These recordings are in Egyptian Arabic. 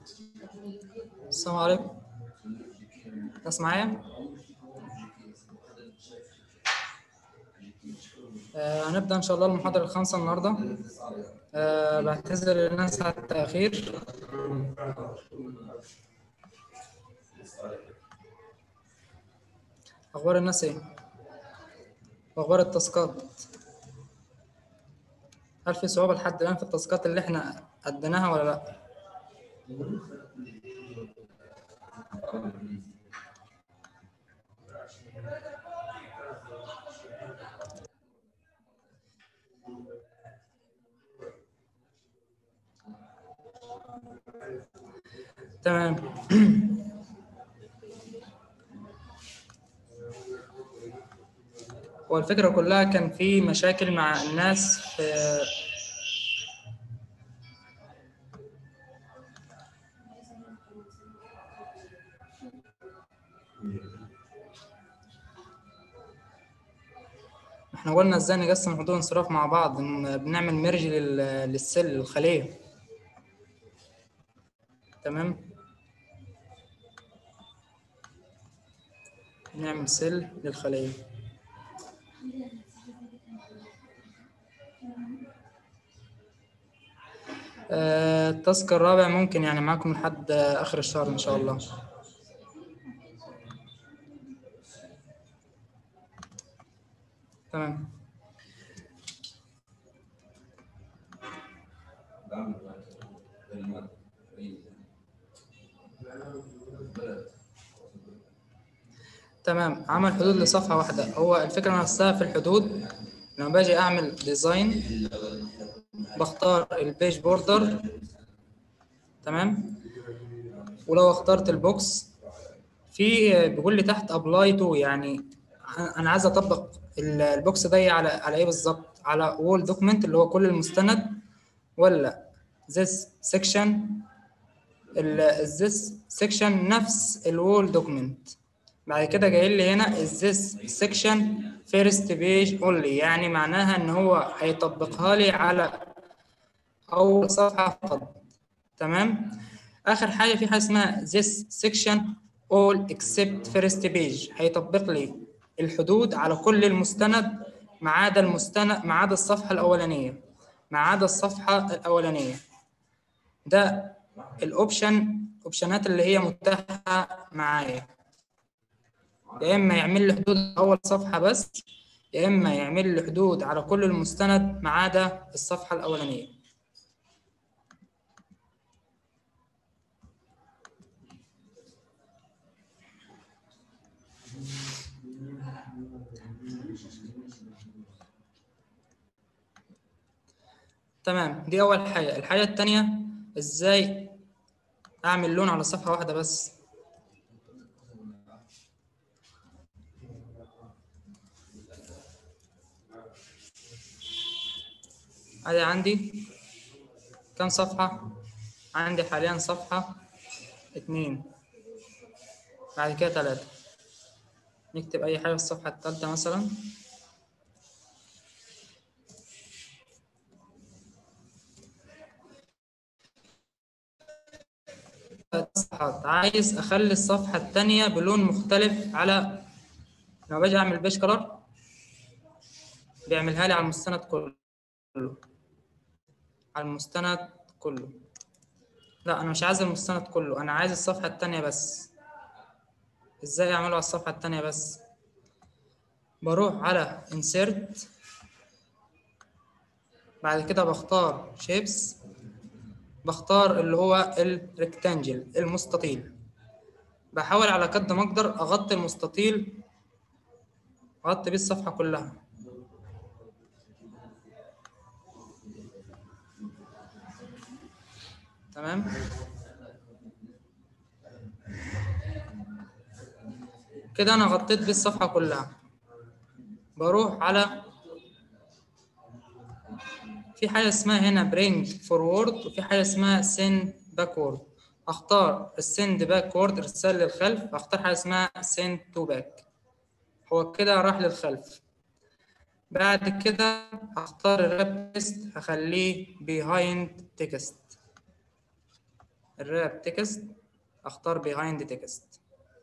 السلام عليكم ناس معايا آه هنبدأ إن شاء الله المحاضرة الخامسة النهاردة آه بعتذر للناس على التأخير أخبار الناس إيه؟ وأخبار التاسكات هل في صعوبة لحد الآن في التاسكات اللي إحنا أديناها ولا لأ؟ تمام والفكرة كلها كان في مشاكل مع الناس في احنا قلنا ازاي نقسم حدود انصراف مع بعض إن بنعمل ميرج لل- للسيل للخلية تمام نعمل سيل للخلية آه، التاسك الرابع ممكن يعني معاكم لحد آخر الشهر إن شاء الله تمام تمام عمل حدود لصفحة واحدة هو الفكرة نفسها في الحدود لما باجي أعمل ديزاين بختار البيج بوردر تمام ولو اخترت البوكس في بيقول لي تحت ابلاي تو يعني انا عايز اطبق ال- البوكس ده على على ايه بالظبط على وول دوكيمنت اللي هو كل المستند ولا this section ال this section نفس الوول دوكيمنت بعد كده جاي لي هنا is this section first page only يعني معناها ان هو هيطبقها لي على اول صفحه فقط تمام اخر حاجه في حاجه اسمها this section all except first page هيطبق لي الحدود على كل المستند ما عدا المستند ما عدا الصفحه الاولانيه ما عدا الصفحه الاولانيه ده الاوبشن اوبشنات اللي هي متاحه معايا يا اما يعمل لي حدود اول صفحه بس يا اما يعمل لي حدود على كل المستند ما عدا الصفحه الاولانيه تمام دي اول حاجه الحاجه التانية ازاي اعمل لون على صفحه واحده بس ادي عندي كم صفحه عندي حاليا صفحه اتنين بعد كده تلاتة نكتب اي حاجه في الصفحه التالتة مثلا صفحات عايز اخلي الصفحة التانية بلون مختلف على لما باجي اعمل بيج كلر بيعملها لي على المستند كله على المستند كله لا انا مش عايز المستند كله انا عايز الصفحة التانية بس ازاي اعمله على الصفحة التانية بس بروح على insert بعد كده بختار shapes بختار اللي هو الريكتانجل المستطيل بحاول على قد ما اقدر اغطي المستطيل اغطي بيه الصفحه كلها تمام كده انا غطيت بيه الصفحه كلها بروح على في حاجة اسمها هنا bring forward وفي حاجة اسمها send backward اختار السند باكورد ارسال للخلف اختار حاجة اسمها send to back هو كده راح للخلف بعد كده هختار الراب تكست هخليه behind text الراب تكست اختار behind تكست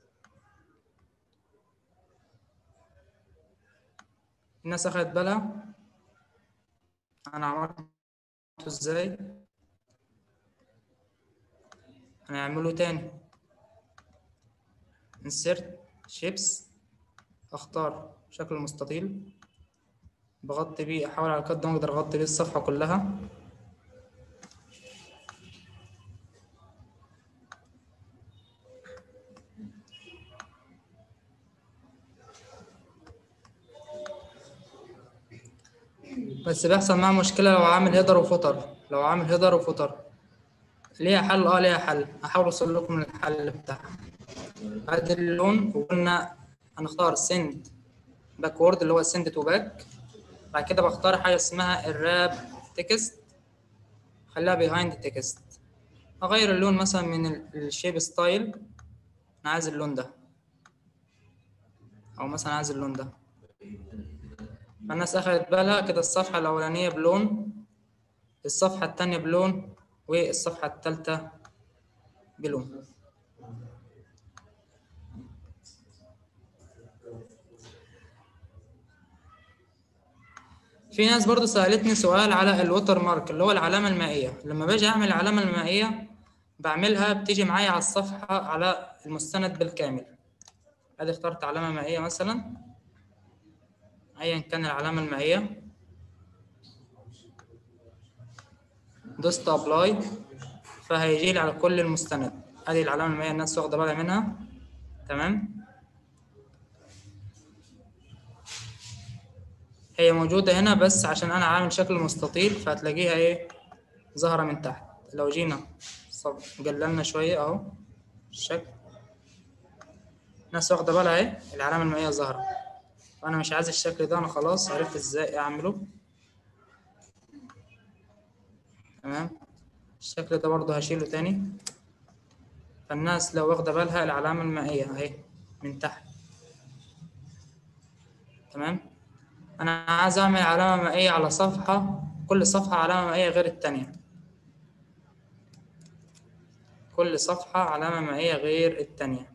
الناس اخدت بالها انا عملته ازاي هنعمله تاني insert shapes اختار شكل مستطيل بغطي بيه احاول على قد ما اقدر اغطي بيه الصفحة كلها بس بيحصل معاه مشكلة لو عامل هيدر وفوتر لو عامل هيدر وفوتر ليها حل اه ليها حل هحاول اوصل لكم الحل بتاعها ادي اللون وقلنا هنختار سند باكورد اللي هو سند تو باك بعد كده بختار حاجة اسمها الراب تكست خليها بيهايند تكست اغير اللون مثلا من الشيب ستايل انا عايز اللون ده او مثلا عايز اللون ده فالناس اخدت بالها كده الصفحة الاولانية بلون الصفحة التانية بلون والصفحة التالتة بلون في ناس برضو سألتني سؤال على الوتر مارك اللي هو العلامة المائية لما باجي أعمل العلامة المائية بعملها بتيجي معايا على الصفحة على المستند بالكامل أدي اخترت علامة مائية مثلا أيا كان العلامة المائية دوست أبلاي فهيجي لي على كل المستند أدي العلامة المائية الناس واخدة بالها منها تمام هي موجودة هنا بس عشان أنا عامل شكل مستطيل فهتلاقيها إيه ظاهرة من تحت لو جينا صب قللنا شوية أهو الشكل الناس واخدة بالها إيه العلامة المائية ظاهرة وأنا مش عايز الشكل ده أنا خلاص عرفت إزاي أعمله تمام الشكل ده برضه هشيله تاني فالناس لو واخدة بالها العلامة المائية أهي من تحت تمام أنا عايز أعمل علامة مائية على صفحة كل صفحة علامة مائية غير التانية كل صفحة علامة مائية غير التانية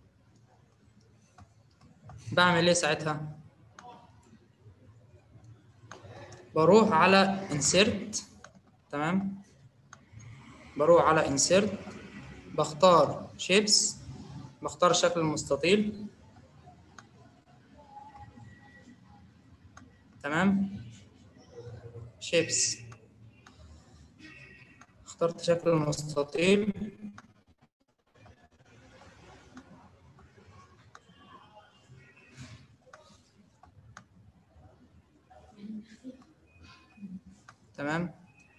بعمل إيه ساعتها؟ بروح على insert تمام بروح على insert بختار shapes بختار شكل المستطيل تمام shapes اخترت شكل المستطيل تمام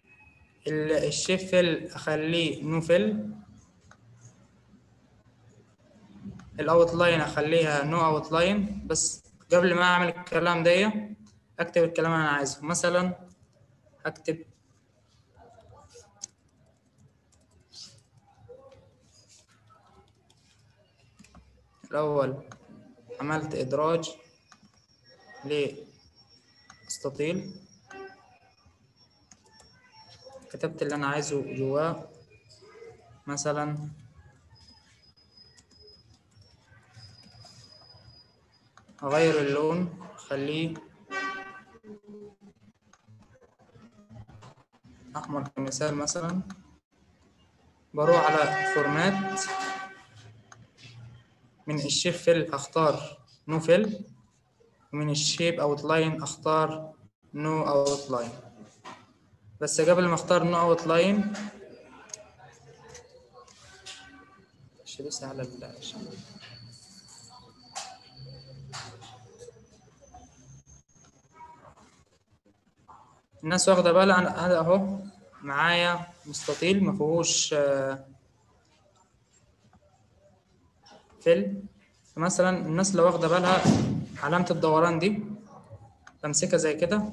الشيفل اخليه نوفل الاوت لاين اخليها نو اوت لاين بس قبل ما اعمل الكلام ده اكتب الكلام اللي انا عايزه مثلا اكتب الاول عملت ادراج لمستطيل كتبت اللي انا عايزه جواه مثلا اغير اللون اخليه احمر كمثال مثلا بروح على فورمات من الشيب فيل اختار نو فيل ومن الشيب اوت لاين اختار نو اوت لاين بس قبل ما اختار نو اوت لاين بس على الشمال الناس واخدة بالها أنا هذا أهو معايا مستطيل ما فيهوش فيل مثلا الناس لو واخدة بالها علامة الدوران دي بمسكها زي كده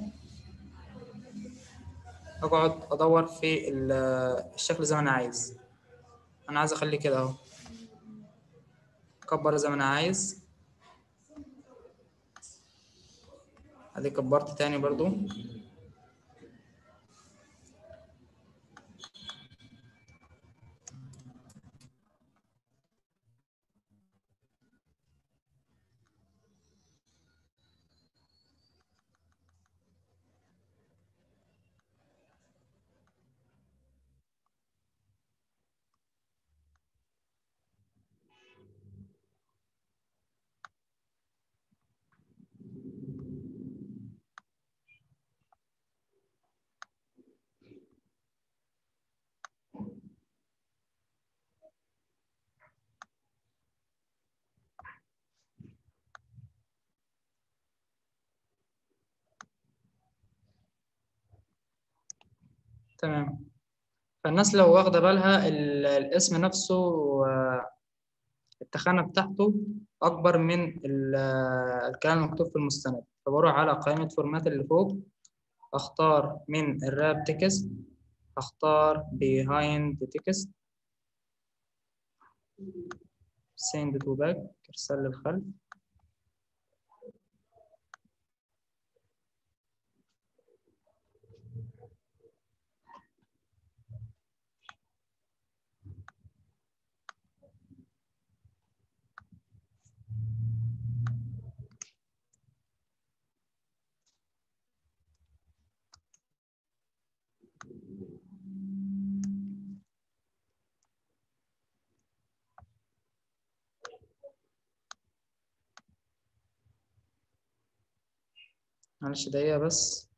أقعد أدور في الشكل زي ما أنا عايز أنا عايز أخليه كده أهو أكبر زي ما أنا عايز أدي كبرت تاني برضو تمام فالناس لو واخدة بالها ال- الاسم نفسه آه، التخانة بتاعته أكبر من ال- آه، الكلام المكتوب في المستند فبروح على قائمة فورمات اللي فوق أختار من الراب تكست أختار behind text send to back إرسال للخلف معلش دقيقة بس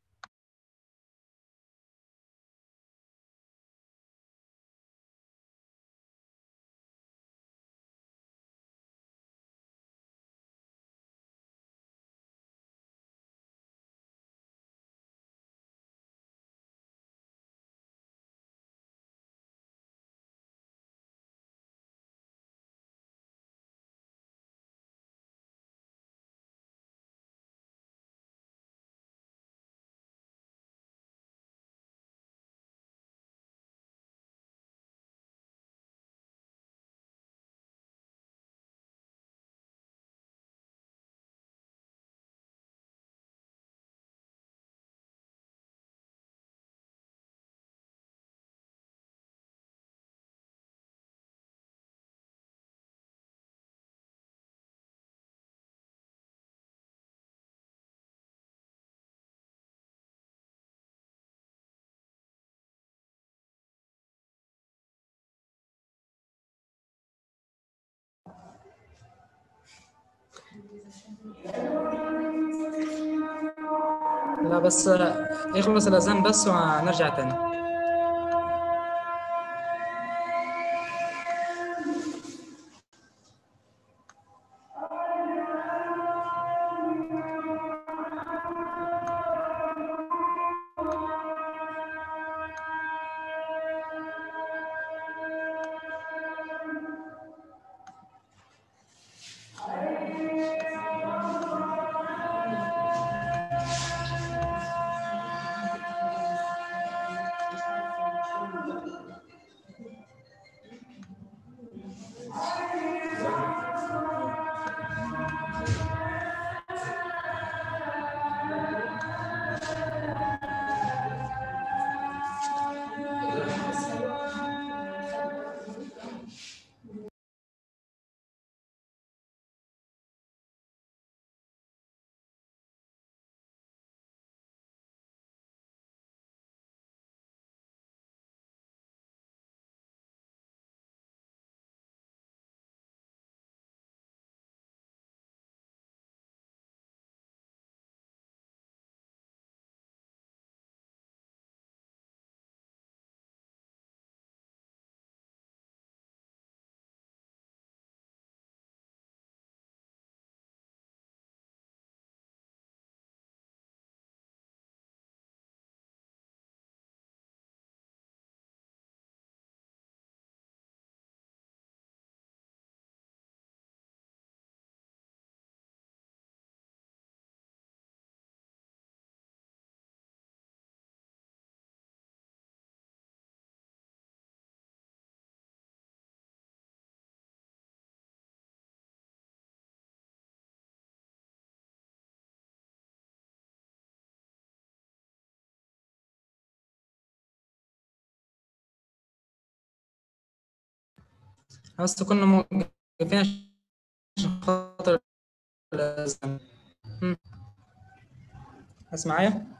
لا بس آه، يخلص الأذان بس وهنرجع تاني بس كنا موقفين عشان خاطر الأذان مم. بس معايا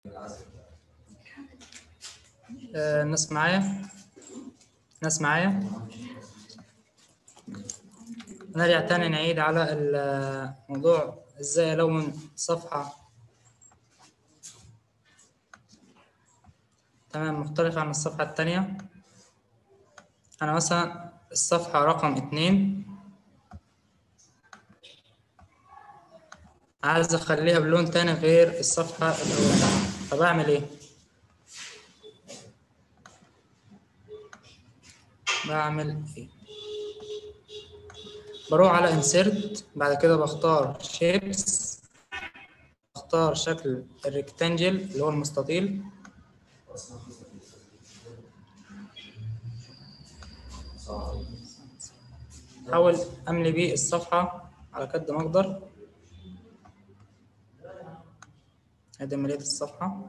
آه، الناس معايا ناس معايا نرجع تاني نعيد على الموضوع ازاي الون صفحة تمام مختلفة عن الصفحة التانية أنا مثلا الصفحة رقم اتنين عايز أخليها بلون تاني غير الصفحة الأولى طب أعمل إيه؟ بعمل إيه؟ بروح على insert بعد كده بختار shapes بختار شكل الريكتانجل اللي هو المستطيل حاول املي بيه الصفحه على قد ما اقدر ادي مليت الصفحه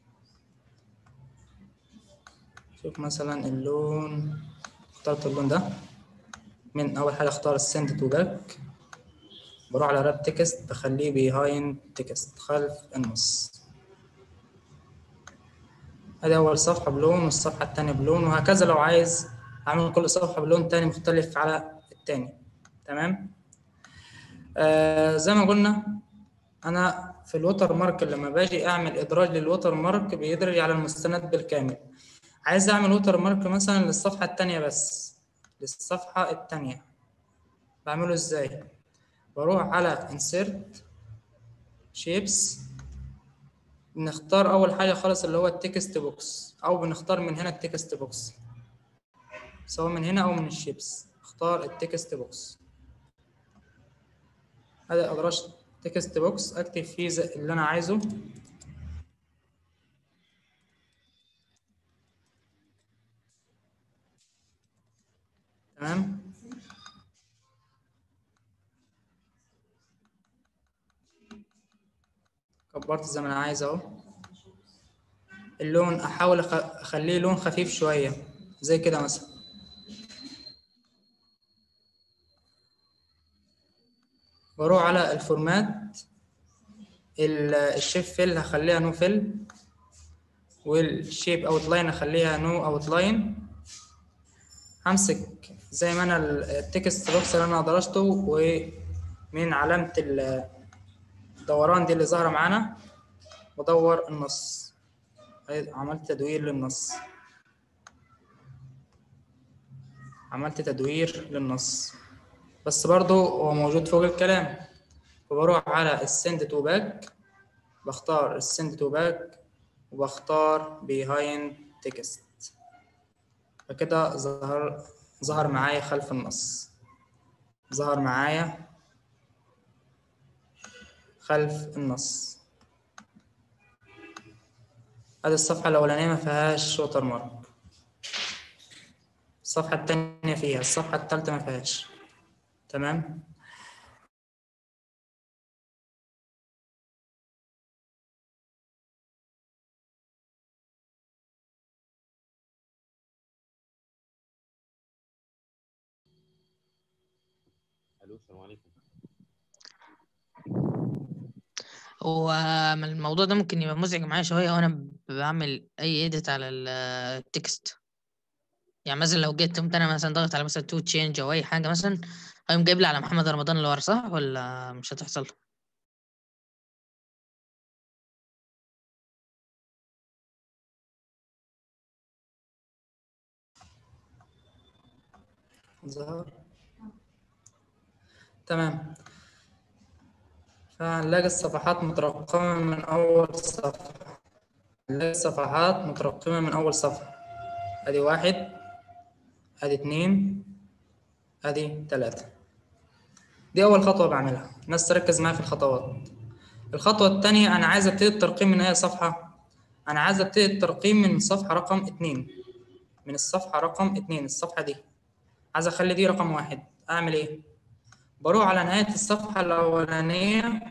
شوف مثلا اللون اخترت اللون ده من اول حاجه اختار السند تو باك بروح على راب تكست بخليه بيهايند تكست خلف النص ادي اول صفحه بلون والصفحه التانية بلون وهكذا لو عايز اعمل كل صفحه بلون تاني مختلف على التاني تمام آه زي ما قلنا انا في الوتر مارك لما باجي اعمل ادراج للوتر مارك بيدرج على المستند بالكامل عايز اعمل ووتر مارك مثلا للصفحه التانية بس للصفحه التانية بعمله ازاي بروح على insert shapes بنختار اول حاجه خالص اللي هو التكست بوكس او بنختار من هنا التكست بوكس سواء من هنا او من الشيبس اختار التكست بوكس هذا ادراج تكست بوكس اكتب فيه زي اللي انا عايزه تمام كبرت زي ما انا عايز اهو اللون احاول أخ- اخليه لون خفيف شويه زي كده مثلا واروح على الفورمات ال- الشيب فيل هخليها نو فيل والشيب اوت لاين اخليها نو اوت لاين همسك زي ما انا ال- التكست بوكس اللي انا درسته ومن علامه ال- الدوران دي اللي ظاهره معانا بدور النص أي- عملت تدوير للنص عملت تدوير للنص بس برضو هو موجود فوق الكلام فبروح على السند تو باك بختار السند تو باك وبختار behind text فكده ظهر ظهر معايا خلف النص ظهر معايا خلف النص ادي الصفحة الأولانية ما فيهاش ووتر مارك الصفحة التانية فيها الصفحة التالتة ما فيهاش تمام الو السلام عليكم هو ما الموضوع ده ممكن يبقى مزعج معايا شوية وأنا بعمل أي إيديت على ال- التكست يعني مثلا لو جيت قمت أنا مثلا ضغط على مثلا تو تشينج أو أي حاجة مثلا هيقوم جايب لي على محمد رمضان اللي ورا صح ولا مش هتحصل؟ ظهر تمام فهنلاقي الصفحات مترقمة من أول صفحة هنلاقي الصفحات مترقمة من أول صفحة أدي واحد أدي اتنين أدي تلاتة دي أول خطوة بعملها الناس تركز معايا في الخطوات الخطوة التانية أنا عايز أبتدي الترقيم من أي صفحة أنا عايز أبتدي الترقيم من صفحة رقم اتنين من الصفحة رقم اتنين الصفحة دي عايز اخلي دي رقم واحد اعمل ايه بروح على نهاية الصفحة الأولانية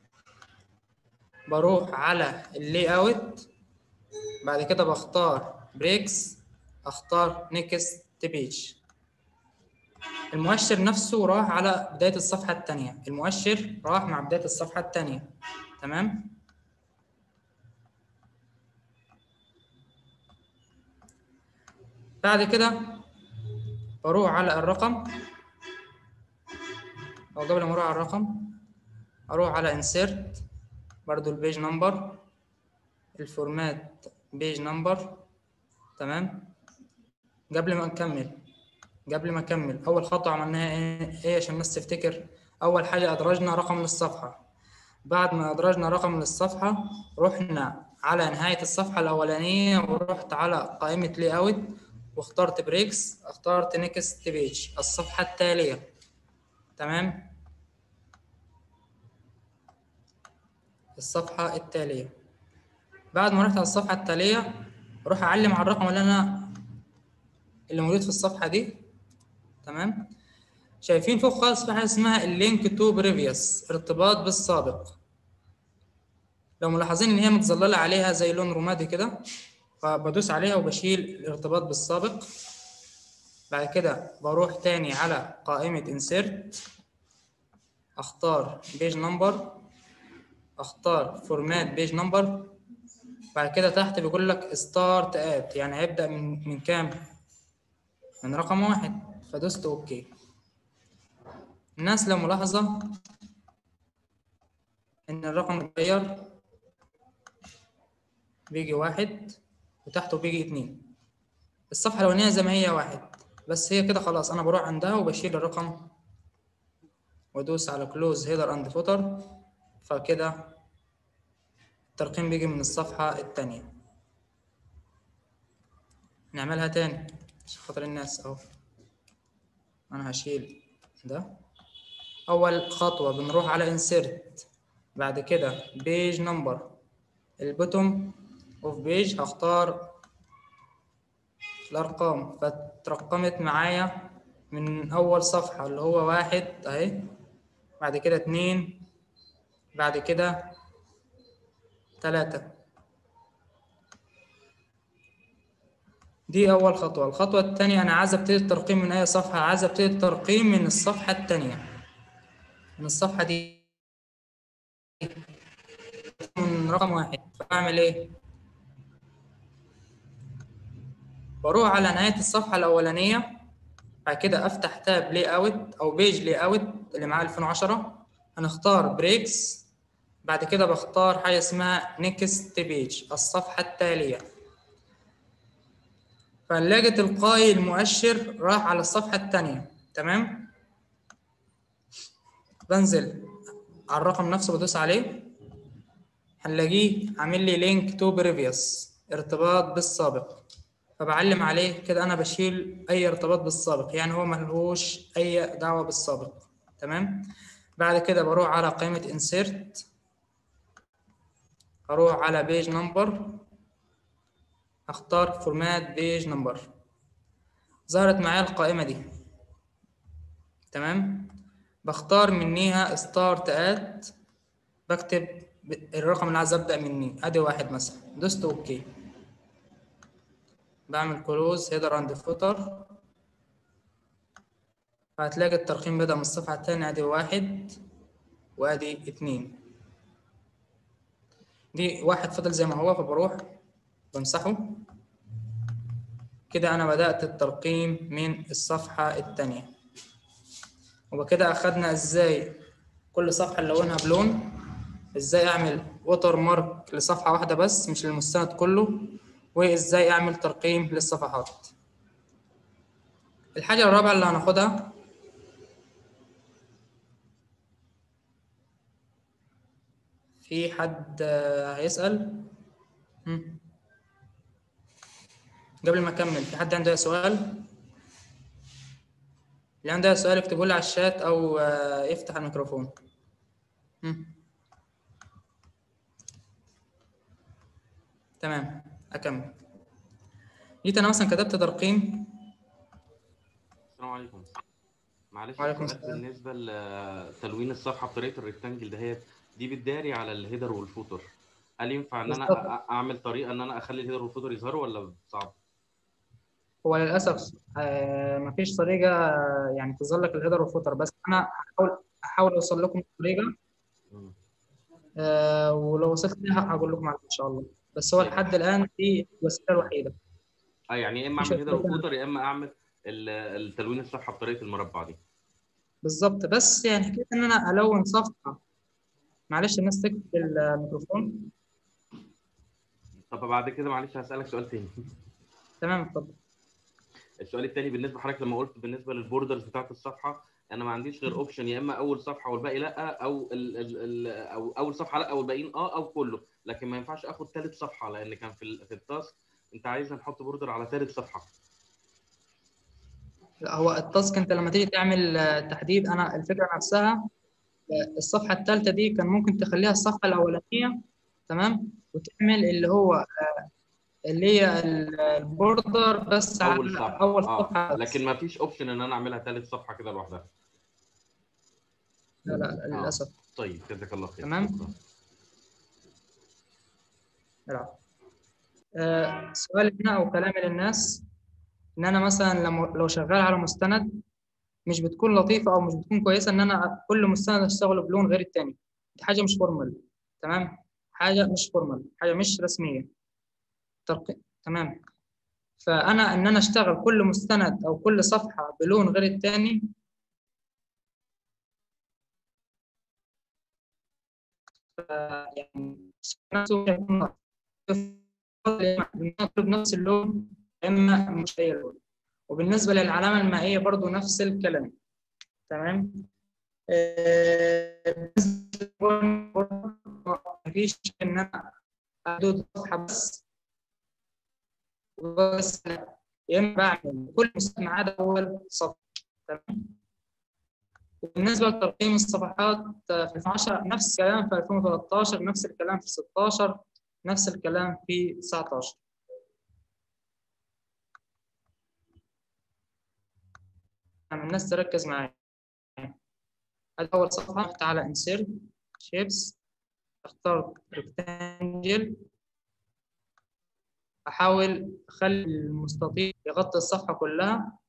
بروح على اللي اوت بعد كده بختار بريكس اختار نيكست بيج المؤشر نفسه راح على بداية الصفحة التانية المؤشر راح مع بداية الصفحة التانية تمام بعد كده بروح على الرقم او قبل ما اروح على الرقم اروح على insert برضو البيج نمبر الفورمات بيج نمبر تمام قبل ما نكمل قبل ما نكمل اول خطوه عملناها ايه ايه عشان الناس تفتكر اول حاجه ادرجنا رقم للصفحه بعد ما ادرجنا رقم للصفحه رحنا على نهايه الصفحه الاولانيه ورحت على قائمه لي اوت واخترت بريكس اخترت نيكست بيج الصفحه التاليه تمام الصفحه التاليه بعد ما رحت على الصفحه التاليه اروح اعلم على الرقم اللي انا اللي موجود في الصفحه دي تمام شايفين فوق خالص في حاجه اسمها اللينك تو بريفيوس ارتباط بالسابق لو ملاحظين ان هي متظلله عليها زي لون رمادي كده فبدوس عليها وبشيل الارتباط بالسابق بعد كده بروح تاني على قائمة insert اختار بيج نمبر اختار فورمات بيج نمبر بعد كده تحت بيقول لك start at يعني هيبدأ من من كام؟ من رقم واحد فدوست اوكي الناس لو ملاحظة ان الرقم اتغير بيجي واحد وتحته بيجي اتنين الصفحة الأولانية زي ما هي واحد بس هي كده خلاص أنا بروح عندها وبشيل الرقم وأدوس على كلوز هيدر أند فوتر فكده الترقيم بيجي من الصفحة التانية نعملها تاني عشان خاطر الناس أهو أنا هشيل ده أول خطوة بنروح على insert بعد كده page number البوتوم اوف بيج هختار الأرقام فترقمت معايا من أول صفحة اللي هو واحد أهي بعد كده اتنين بعد كده تلاتة دي أول خطوة الخطوة التانية أنا عايز أبتدي الترقيم من أي صفحة عايز أبتدي الترقيم من الصفحة التانية من الصفحة دي من رقم واحد فأعمل إيه؟ بروح على نهاية الصفحة الأولانية بعد كده أفتح تاب لي أوت أو بيج لي أوت اللي معاه 2010 هنختار بريكس بعد كده بختار حاجة اسمها نيكست بيج الصفحة التالية فنلاقي تلقائي المؤشر راح على الصفحة التانية تمام بنزل على الرقم نفسه بدوس عليه هنلاقيه عامل لي لينك تو بريفيوس ارتباط بالسابق فبعلم عليه كده انا بشيل اي ارتباط بالسابق يعني هو ملهوش اي دعوه بالسابق تمام بعد كده بروح على قائمه insert اروح على بيج نمبر اختار فورمات بيج نمبر ظهرت معايا القائمه دي تمام بختار منيها ستارت ات بكتب الرقم اللي عايز ابدا مني ادي واحد مثلا دوست اوكي بعمل كلوز هيدر اند فوتر فهتلاقي الترقيم بدأ من الصفحة التانية ادي واحد وادي اتنين دي واحد فضل زي ما هو فبروح بمسحه كده انا بدأت الترقيم من الصفحة التانية وبكده اخدنا ازاي كل صفحة نلونها بلون ازاي اعمل ووتر مارك لصفحة واحدة بس مش للمستند كله وازاي اعمل ترقيم للصفحات الحاجة الرابعة اللي هناخدها في حد هيسأل مم. قبل ما اكمل في حد عنده سؤال اللي عنده سؤال يكتبه لي على الشات او يفتح الميكروفون مم. تمام اكمل جيت انا مثلا كتبت ترقيم السلام عليكم معلش وعليكم سؤال السلام. بالنسبه لتلوين الصفحه بطريقه الريكتانجل دهيت دي بتداري على الهيدر والفوتر هل ينفع ان انا بالظبط. أ- اعمل طريقه ان انا اخلي الهيدر والفوتر يظهروا ولا صعب هو للاسف آه، مفيش طريقه آه، يعني تظهر لك الهيدر والفوتر بس انا هحاول احاول اوصل لكم طريقه مم. آه، ولو وصلت لها هقول لكم عليها ان شاء الله بس هو لحد الان دي الوسيله الوحيده اه يعني يا اما مش اعمل هيدر هتبقى- وفوتر يا اما اعمل ال- التلوين الصفحه بطريقه المربع دي بالظبط بس يعني حكايه ان انا الون صفحه معلش الناس تكتب الميكروفون طب بعد كده معلش هسالك سؤال تاني تمام اتفضل السؤال الثاني بالنسبه لحضرتك لما قلت بالنسبه للبوردرز بتاعت الصفحه انا ما عنديش غير اوبشن يا اما اول صفحه والباقي لا او ال ال ال او اول صفحه لا والباقيين اه او كله لكن ما ينفعش اخد ثالث صفحه لان كان في ال- في التاسك انت عايزنا نحط بوردر على ثالث صفحه لا هو التاسك انت لما تيجي تعمل آه، تحديد انا الفكره نفسها آه، الصفحه الثالثه دي كان ممكن تخليها الصفحه الاولانيه تمام وتعمل اللي هو آه، اللي هي ال- البوردر بس اول على صفحه اول اه صفحه بس. لكن ما فيش اوبشن ان انا اعملها ثالث صفحه كده لوحدها لا لا للاسف طيب جزاك الله خير تمام. شكراً. لا آه، سؤال هنا او كلامي للناس ان انا مثلا لما لو شغال على مستند مش بتكون لطيفه او مش بتكون كويسه ان انا كل مستند اشتغله بلون غير التاني دي حاجه مش فورمال تمام حاجه مش فورمال حاجه مش رسميه ترق... تمام فانا ان انا اشتغل كل مستند او كل صفحه بلون غير التاني ف- يعني نفسه يكون بنفس اللون اما مش اي لون وبالنسبه للعلامه المائيه برضو نفس الكلام تمام آه، مفيش ان انا احدد صفحه بس بس لا يا اما بعمل كل مستند ما عدا اول صفحه تمام وبالنسبه لترقيم الصفحات في 2010 نفس الكلام في 2013 نفس الكلام في 16 نفس الكلام في 19 يعني الناس تركز معايا هذه أول صفحة رحت على insert shapes اخترت rectangle أحاول أخلي المستطيل يغطي الصفحة كلها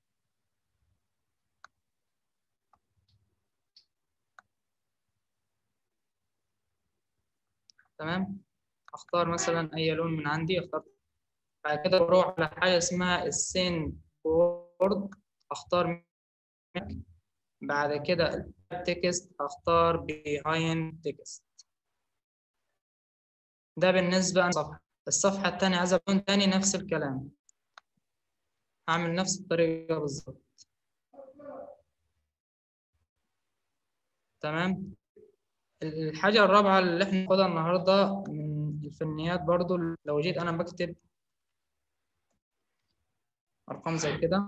تمام اختار مثلا اي لون من عندي اختار بعد كده بروح على حاجه اسمها السين بورد اختار ميك. بعد كده التكست اختار بيهايند تكست ده بالنسبه للصفحه الصفحه الثانيه عايزه لون تاني نفس الكلام هعمل نفس الطريقه بالظبط تمام الحاجة الرابعة اللي احنا ناخدها النهاردة من الفنيات برضو لو جيت أنا بكتب أرقام زي كده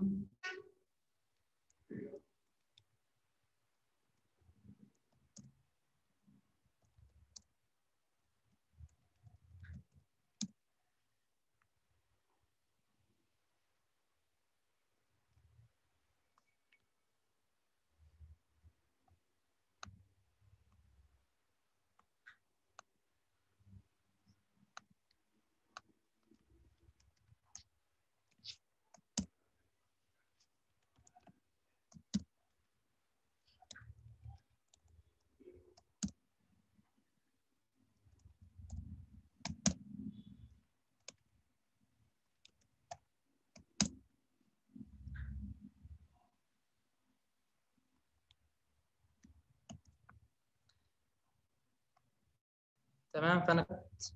تمام فأنا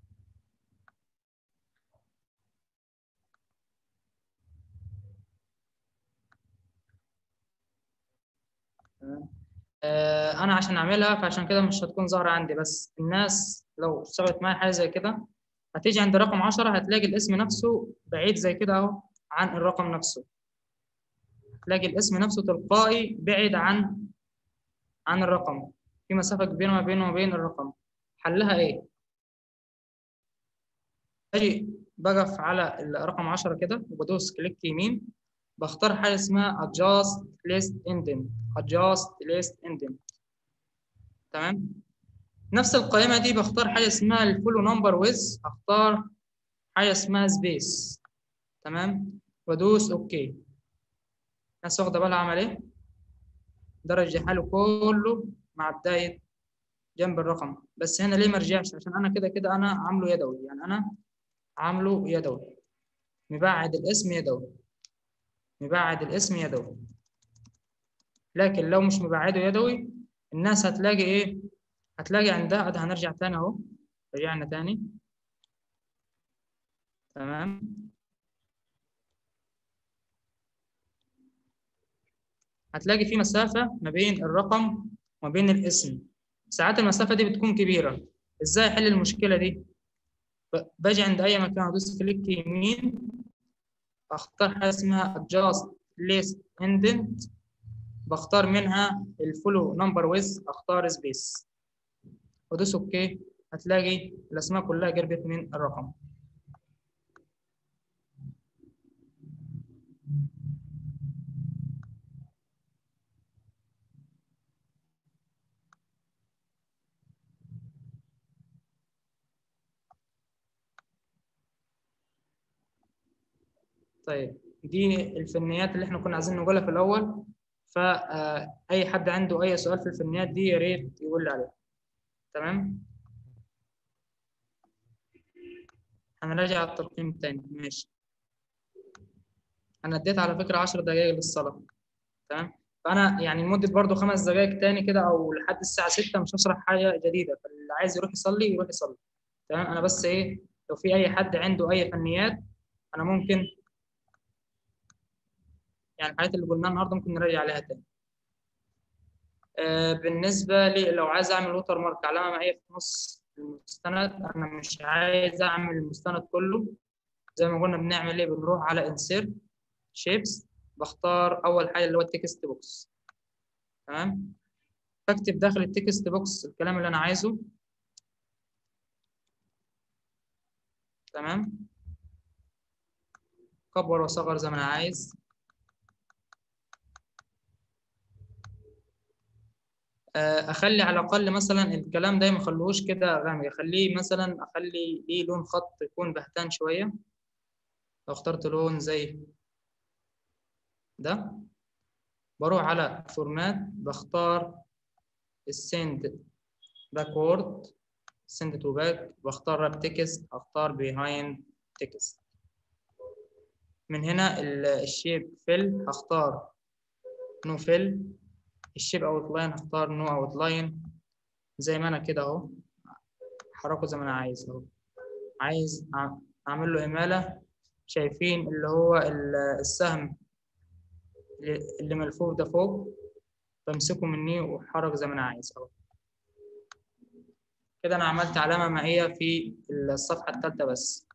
تمام. آه، انا عشان اعملها فعشان كده مش هتكون ظاهره عندي بس الناس لو اشتغلت معايا حاجه زي كده هتيجي عند رقم 10 هتلاقي الاسم نفسه بعيد زي كده اهو عن الرقم نفسه هتلاقي الاسم نفسه تلقائي بعيد عن عن الرقم في مسافه كبيره ما بينه وبين الرقم حلها ايه اجي بقف على الرقم 10 كده وبدوس كليك يمين بختار حاجه اسمها adjust list indent adjust list indent تمام نفس القائمه دي بختار حاجه اسمها الفولو نمبر ويز اختار حاجه اسمها سبيس تمام وادوس اوكي الناس واخده بالها عمل ايه درج حاله كله مع بدايه جنب الرقم بس هنا ليه ما رجعش عشان انا كده كده انا عامله يدوي يعني انا عامله يدوي مبعد الاسم يدوي مبعد الاسم يدوي لكن لو مش مبعده يدوي الناس هتلاقي ايه هتلاقي عندها ده هنرجع تاني اهو رجعنا تاني تمام هتلاقي في مسافة ما بين الرقم وما بين الاسم ساعات المسافة دي بتكون كبيرة ازاي احل المشكلة دي ب- باجي عند اي مكان ادوس كليك يمين اختار حاجة اسمها adjust list indent بختار منها الفولو نمبر ويز اختار سبيس وادوس اوكي هتلاقي الاسماء كلها قربت من الرقم طيب دي الفنيات اللي احنا كنا عايزين نقولها في الاول فاي حد عنده اي سؤال في الفنيات دي يا ريت يقول لي عليها تمام هنراجع الترقيم تاني ماشي انا اديت على فكره 10 دقائق للصلاه تمام فانا يعني لمده برضو خمس دقائق تاني كده او لحد الساعه 6 مش هشرح حاجه جديده فاللي عايز يروح يصلي يروح يصلي تمام انا بس ايه لو في اي حد عنده اي فنيات انا ممكن يعني الحاجات اللي قلناها النهارده ممكن نراجع عليها تاني آه بالنسبه لي لو عايز اعمل ووتر مارك علامه معيه في نص المستند انا مش عايز اعمل المستند كله زي ما قلنا بنعمل ايه بنروح على انسيرت شيبس بختار اول حاجه اللي هو التكست بوكس تمام بكتب داخل التكست بوكس الكلام اللي انا عايزه تمام كبر وصغر زي ما انا عايز اخلي على الاقل مثلا الكلام ده ما اخليهوش كده غامق اخليه مثلا اخلي ليه لون خط يكون بهتان شويه لو اخترت لون زي ده بروح على فورمات بختار السند باكورد سند تو باك بختار راب تكست اختار بيهايند تكست من هنا الشيب فيل هختار نو فيل الشيب اوت لاين هختار نو اوت لاين زي ما انا كده اهو حركه زي ما انا عايز اهو عايز اعمل له اماله شايفين اللي هو السهم اللي ملفوف ده فوق بمسكه مني وحرك زي ما انا عايز اهو كده انا عملت علامه مائيه في الصفحه الثالثه بس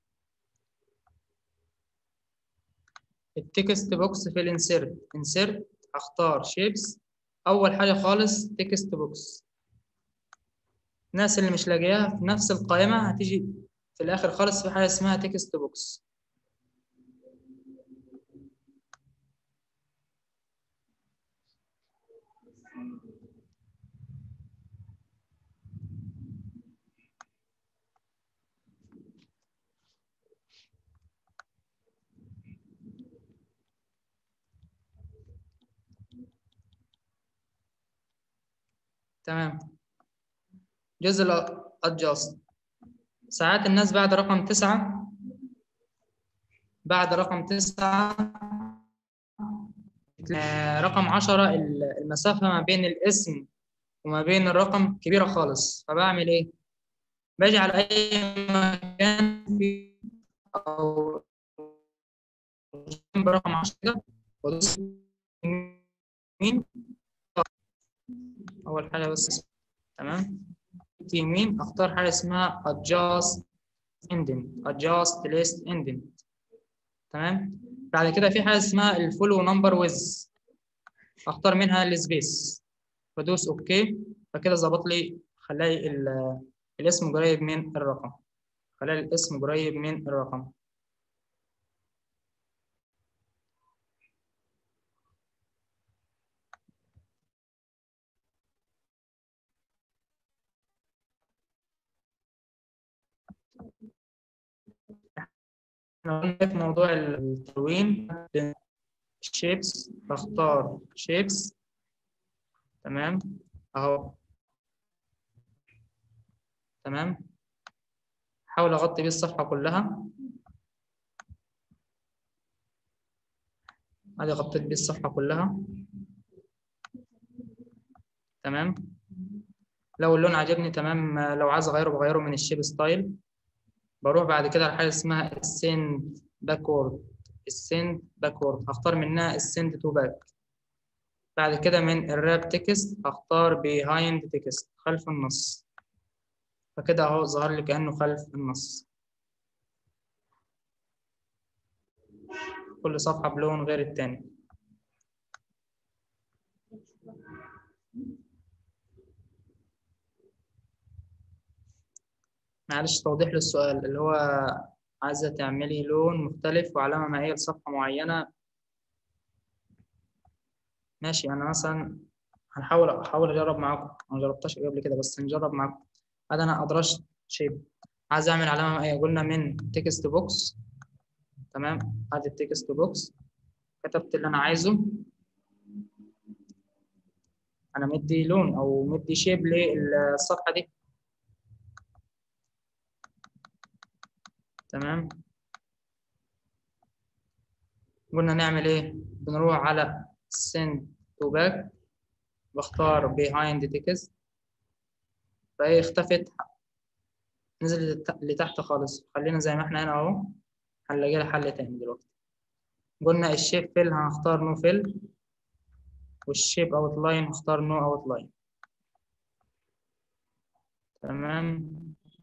التكست بوكس في الانسيرت انسيرت اختار شيبس اول حاجه خالص تكست بوكس الناس اللي مش لاقياها في نفس القائمه هتيجي في الاخر خالص في حاجه اسمها تكست بوكس تمام جزء الادجاست ساعات الناس بعد رقم تسعة بعد رقم تسعة رقم عشرة المسافة ما بين الاسم وما بين الرقم كبيرة خالص فبعمل ايه؟ باجي على أي مكان في أو برقم عشرة وادوس يمين اول حاجه بس تمام يمين اختار حاجه اسمها adjust ending adjust list ending تمام بعد كده في حاجه اسمها الفولو نمبر ويز اختار منها السبيس بدوس اوكي فكده ظبط لي خلي الاسم قريب من الرقم خلي الاسم قريب من الرقم احنا قلنا في موضوع التلوين شيبس بختار شيبس تمام اهو تمام حاول اغطي بيه الصفحه كلها ادي غطيت بيه الصفحة كلها تمام لو اللون عجبني تمام آه، لو عايز اغيره بغيره من الشيب ستايل بروح بعد كده على حاجة اسمها السند باكورد السند باكورد هختار منها السند تو باك بعد كده من الراب تكست هختار بيهايند تكست خلف النص فكده اهو ظهر لي كأنه خلف النص كل صفحة بلون غير التاني معلش توضيح للسؤال اللي هو عايزة تعملي لون مختلف وعلامة مائية لصفحة معينة ماشي أنا مثلا هنحاول أحاول أجرب معاكم أنا مجربتهاش قبل كده بس نجرب معاكم هذا أنا أدرجت شيب عايز أعمل علامة مائية قلنا من تكست بوكس تمام ادي التكست بوكس كتبت اللي انا عايزه انا مدي لون او مدي شيب للصفحه دي تمام قلنا نعمل ايه بنروح على send to back بختار behind text فهي اختفت نزلت لتحت خالص خلينا زي ما احنا هنا اهو هنلاقي لها حل تاني دلوقتي قلنا الشيب فيل هنختار نو فيل والشيب اوت لاين هختار نو اوت لاين تمام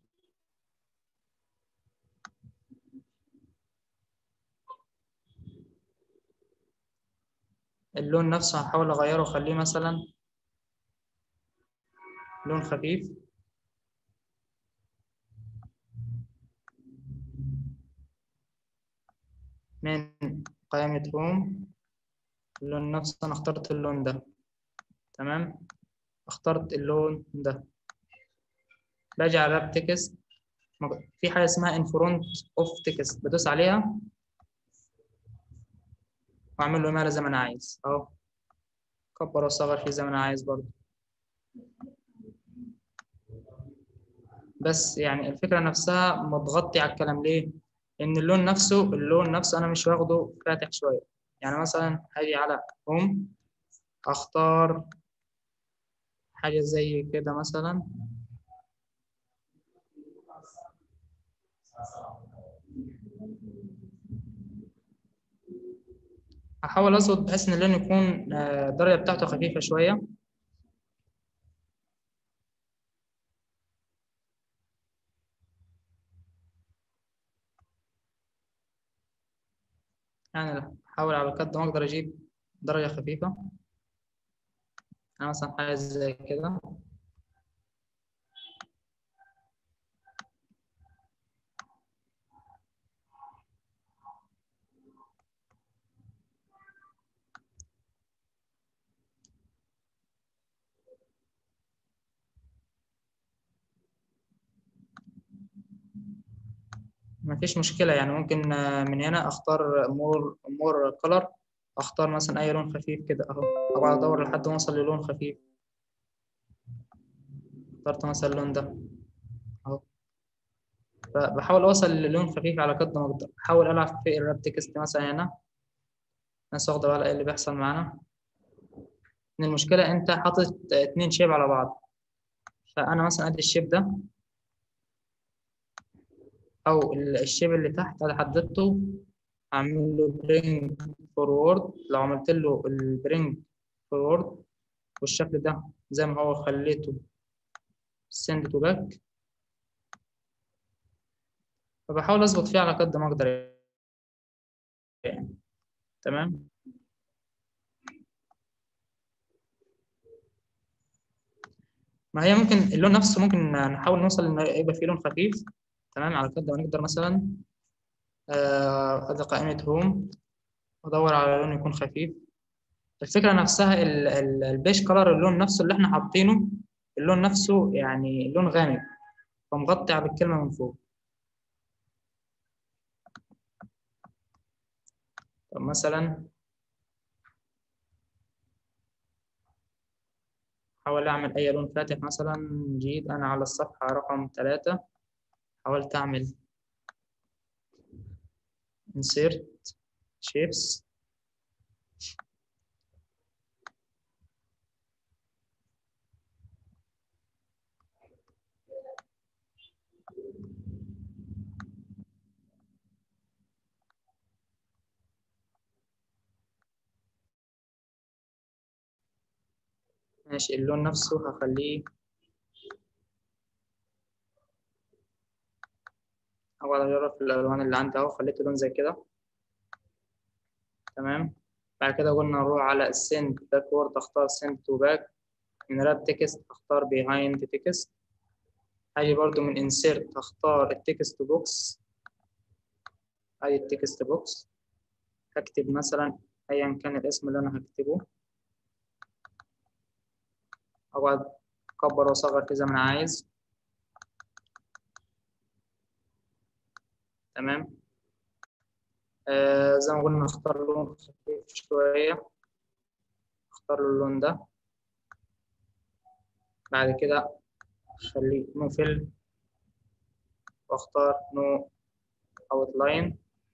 اللون نفسه هحاول اغيره واخليه مثلا لون خفيف من قائمة هوم اللون نفسه أنا اخترت اللون ده تمام اخترت اللون ده باجي على راب تكست في حاجة اسمها in front of text بدوس عليها وأعمل له إمالة زي ما أنا عايز أهو كبر وصغر فيه زي ما أنا عايز برضه بس يعني الفكرة نفسها متغطي على الكلام ليه؟ ان اللون نفسه اللون نفسه انا مش واخده فاتح شويه يعني مثلا هاجي على هوم اختار حاجه زي كده مثلا احاول اظبط بحيث ان اللون يكون آه، الدرجه بتاعته خفيفه شويه يعني أحاول على قد ما أقدر أجيب درجة خفيفة أنا مثلا حاجة زي كده مفيش مشكلة يعني ممكن آه، من هنا أختار مور مور كولر أختار مثلا أي لون خفيف كده أهو أقعد أدور لحد ما أوصل للون خفيف اخترت مثلا اللون ده أهو فبحاول أوصل للون خفيف على قد ما أقدر أحاول ألعب في الراب تكست مثلا هنا الناس واخدة بالها إيه اللي بيحصل معانا إن المشكلة أنت حاطط اتنين شيب على بعض فأنا مثلا أدي الشيب ده او ال- الشيب اللي تحت انا حددته اعمل له برينج فورورد لو عملت له البرينج فورورد والشكل ده زي ما هو خليته send to back فبحاول اظبط فيه على قد ما اقدر يعني تمام ما هي ممكن اللون نفسه ممكن نحاول نوصل انه يبقى فيه لون خفيف تمام على قد ما نقدر مثلا آه، ادي قائمة هوم وادور على لون يكون خفيف الفكرة نفسها ال- ال- البيج كلر اللون نفسه اللي احنا حاطينه اللون نفسه يعني لون غامق فمغطي على الكلمة من فوق طب مثلا حاول أعمل أي لون فاتح مثلا جيت أنا على الصفحة رقم ثلاثة حاولت أعمل insert shapes ماشي اللون نفسه هخليه أول أجرب في الألوان اللي عندي أهو خليته لون زي كده تمام بعد كده قلنا نروح على السند باكورد أختار سند تو باك من راب تكست أختار behind تكست هاجي برضو من insert أختار التكست بوكس أي التكست بوكس هكتب مثلا أيا كان الاسم اللي أنا هكتبه أقعد أكبر وأصغر فيه زي ما أنا عايز تمام آه زي ما قلنا نختار لون خفيف شوية اختار له اللون ده بعد كده خليه نو فيل واختار نو اوتلاين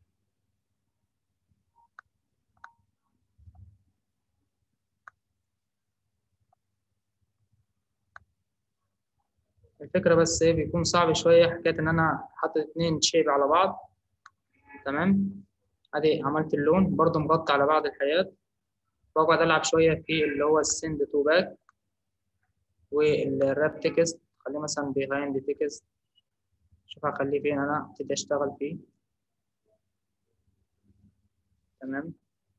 الفكرة بس ايه بيكون صعب شوية حكاية إن أنا حاطط اتنين شيب على بعض تمام أدي عملت اللون برضه مغطي على بعض الحاجات بقعد ألعب شوية في اللي هو السند تو باك والراب تكست خليه مثلا بيهايند تكست شوف هخليه فين أنا أبتدي أشتغل فيه تمام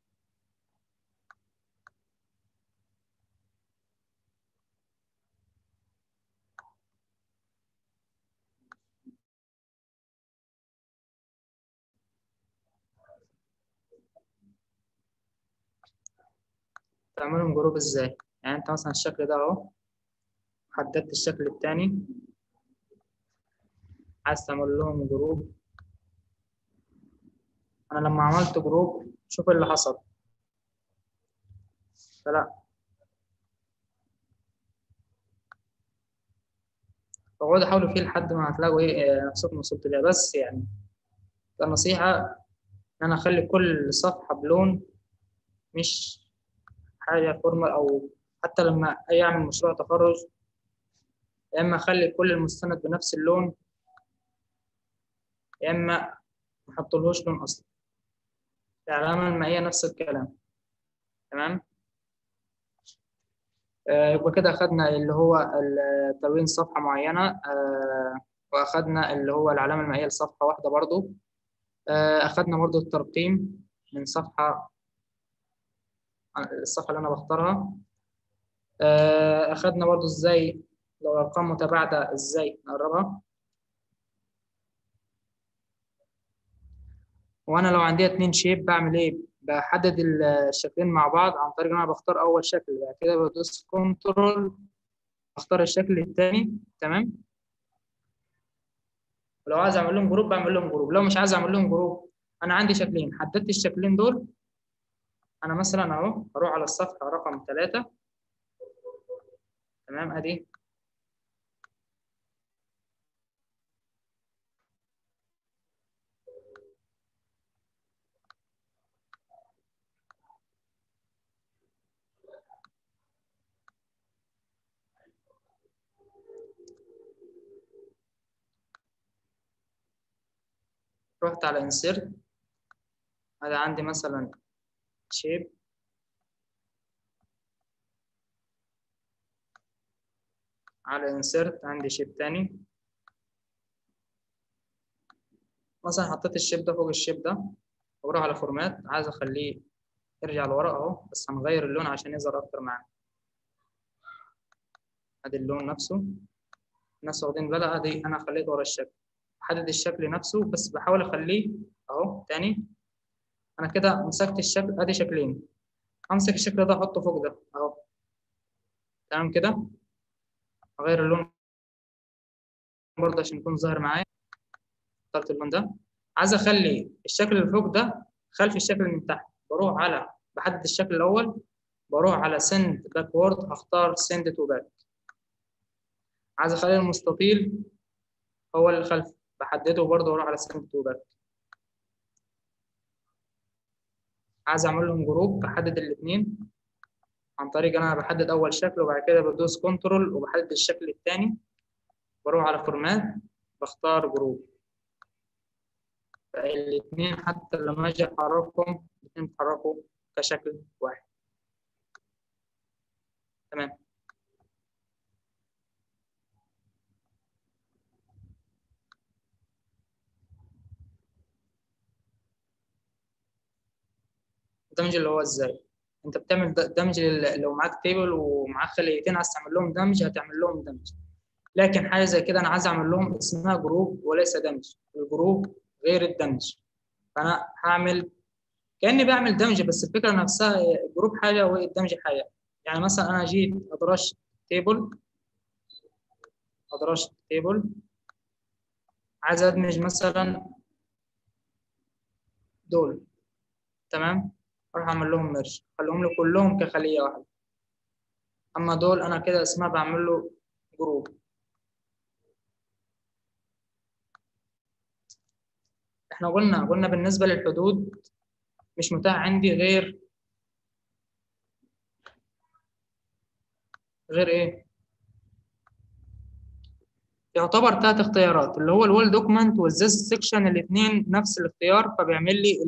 تعملهم جروب ازاي يعني انت مثلا الشكل ده اهو حددت الشكل التاني عايز تعمل لهم جروب انا لما عملت جروب شوف اللي حصل فلا اقعدوا حاولوا فيه لحد ما هتلاقوا ايه نفسكم وصلتوا ليها بس يعني النصيحة ان انا اخلي كل صفحة بلون مش حاجة فورمال أو حتى لما أجي أعمل مشروع تخرج يا إما أخلي كل المستند بنفس اللون يا إما محطلهوش لون أصلا العلامة المائية نفس الكلام تمام آه يبقى كده أخدنا اللي هو تلوين صفحة معينة آه وأخدنا اللي هو العلامة المائية لصفحة واحدة برضو آه أخدنا برضو الترقيم من صفحة الصفحة اللي أنا بختارها أخدنا برضو إزاي لو الأرقام متباعدة إزاي نقربها وأنا لو عندي اتنين شيب بعمل إيه؟ بحدد الشكلين مع بعض عن طريق إن أنا بختار أول شكل بعد كده بدوس كنترول أختار الشكل التاني تمام ولو عايز أعمل لهم جروب بعمل لهم جروب لو مش عايز أعمل لهم جروب أنا عندي شكلين حددت الشكلين دول انا مثلا اهو هروح على الصفحه رقم ثلاثة تمام ادي رحت على insert هذا عندي مثلا shape على insert عندي shape تاني مثلا حطيت الشيب ده فوق الشيب ده وبروح على فورمات عايز اخليه يرجع لورا اهو بس هنغير اللون عشان يظهر اكتر معانا ادي اللون نفسه الناس واخدين بالها ادي انا خليته ورا الشكل احدد الشكل نفسه بس بحاول اخليه اهو تاني انا كده مسكت الشكل ادي شكلين امسك الشكل ده احطه فوق ده اهو تمام كده اغير اللون برضه عشان يكون ظاهر معايا اخترت اللون ده عايز اخلي الشكل اللي فوق ده خلف الشكل اللي من تحت بروح على بحدد الشكل الاول بروح على سند باكورد اختار سند تو باك عايز اخلي المستطيل هو اللي خلف بحدده برضه واروح على سند تو باك عايز اعمل لهم جروب بحدد الاثنين عن طريق انا بحدد اول شكل وبعد كده بدوس كنترول وبحدد الشكل الثاني بروح على فورمات بختار جروب فالاثنين حتى لما اجي احركهم الاثنين بيتحركوا كشكل واحد تمام الدمج اللي هو ازاي انت بتعمل د- دمج لل- لو معاك تيبل ومعاك خليتين عايز تعمل لهم دمج هتعمل لهم دمج لكن حاجه زي كده انا عايز اعمل لهم اسمها جروب وليس دمج الجروب غير الدمج فانا هعمل كاني بعمل دمج بس الفكره نفسها الجروب حاجه والدمج حاجه يعني مثلا انا جيت ادرجت تيبل ادرجت تيبل عايز ادمج مثلا دول تمام اروح اعمل لهم ميرج خليهم لي كلهم كخليه واحده اما دول انا كده اسمها بعمل له جروب احنا قلنا قلنا بالنسبه للحدود مش متاح عندي غير غير ايه يعتبر ثلاث اختيارات اللي هو الوول دوكمنت والزيس سيكشن الاثنين نفس الاختيار فبيعمل لي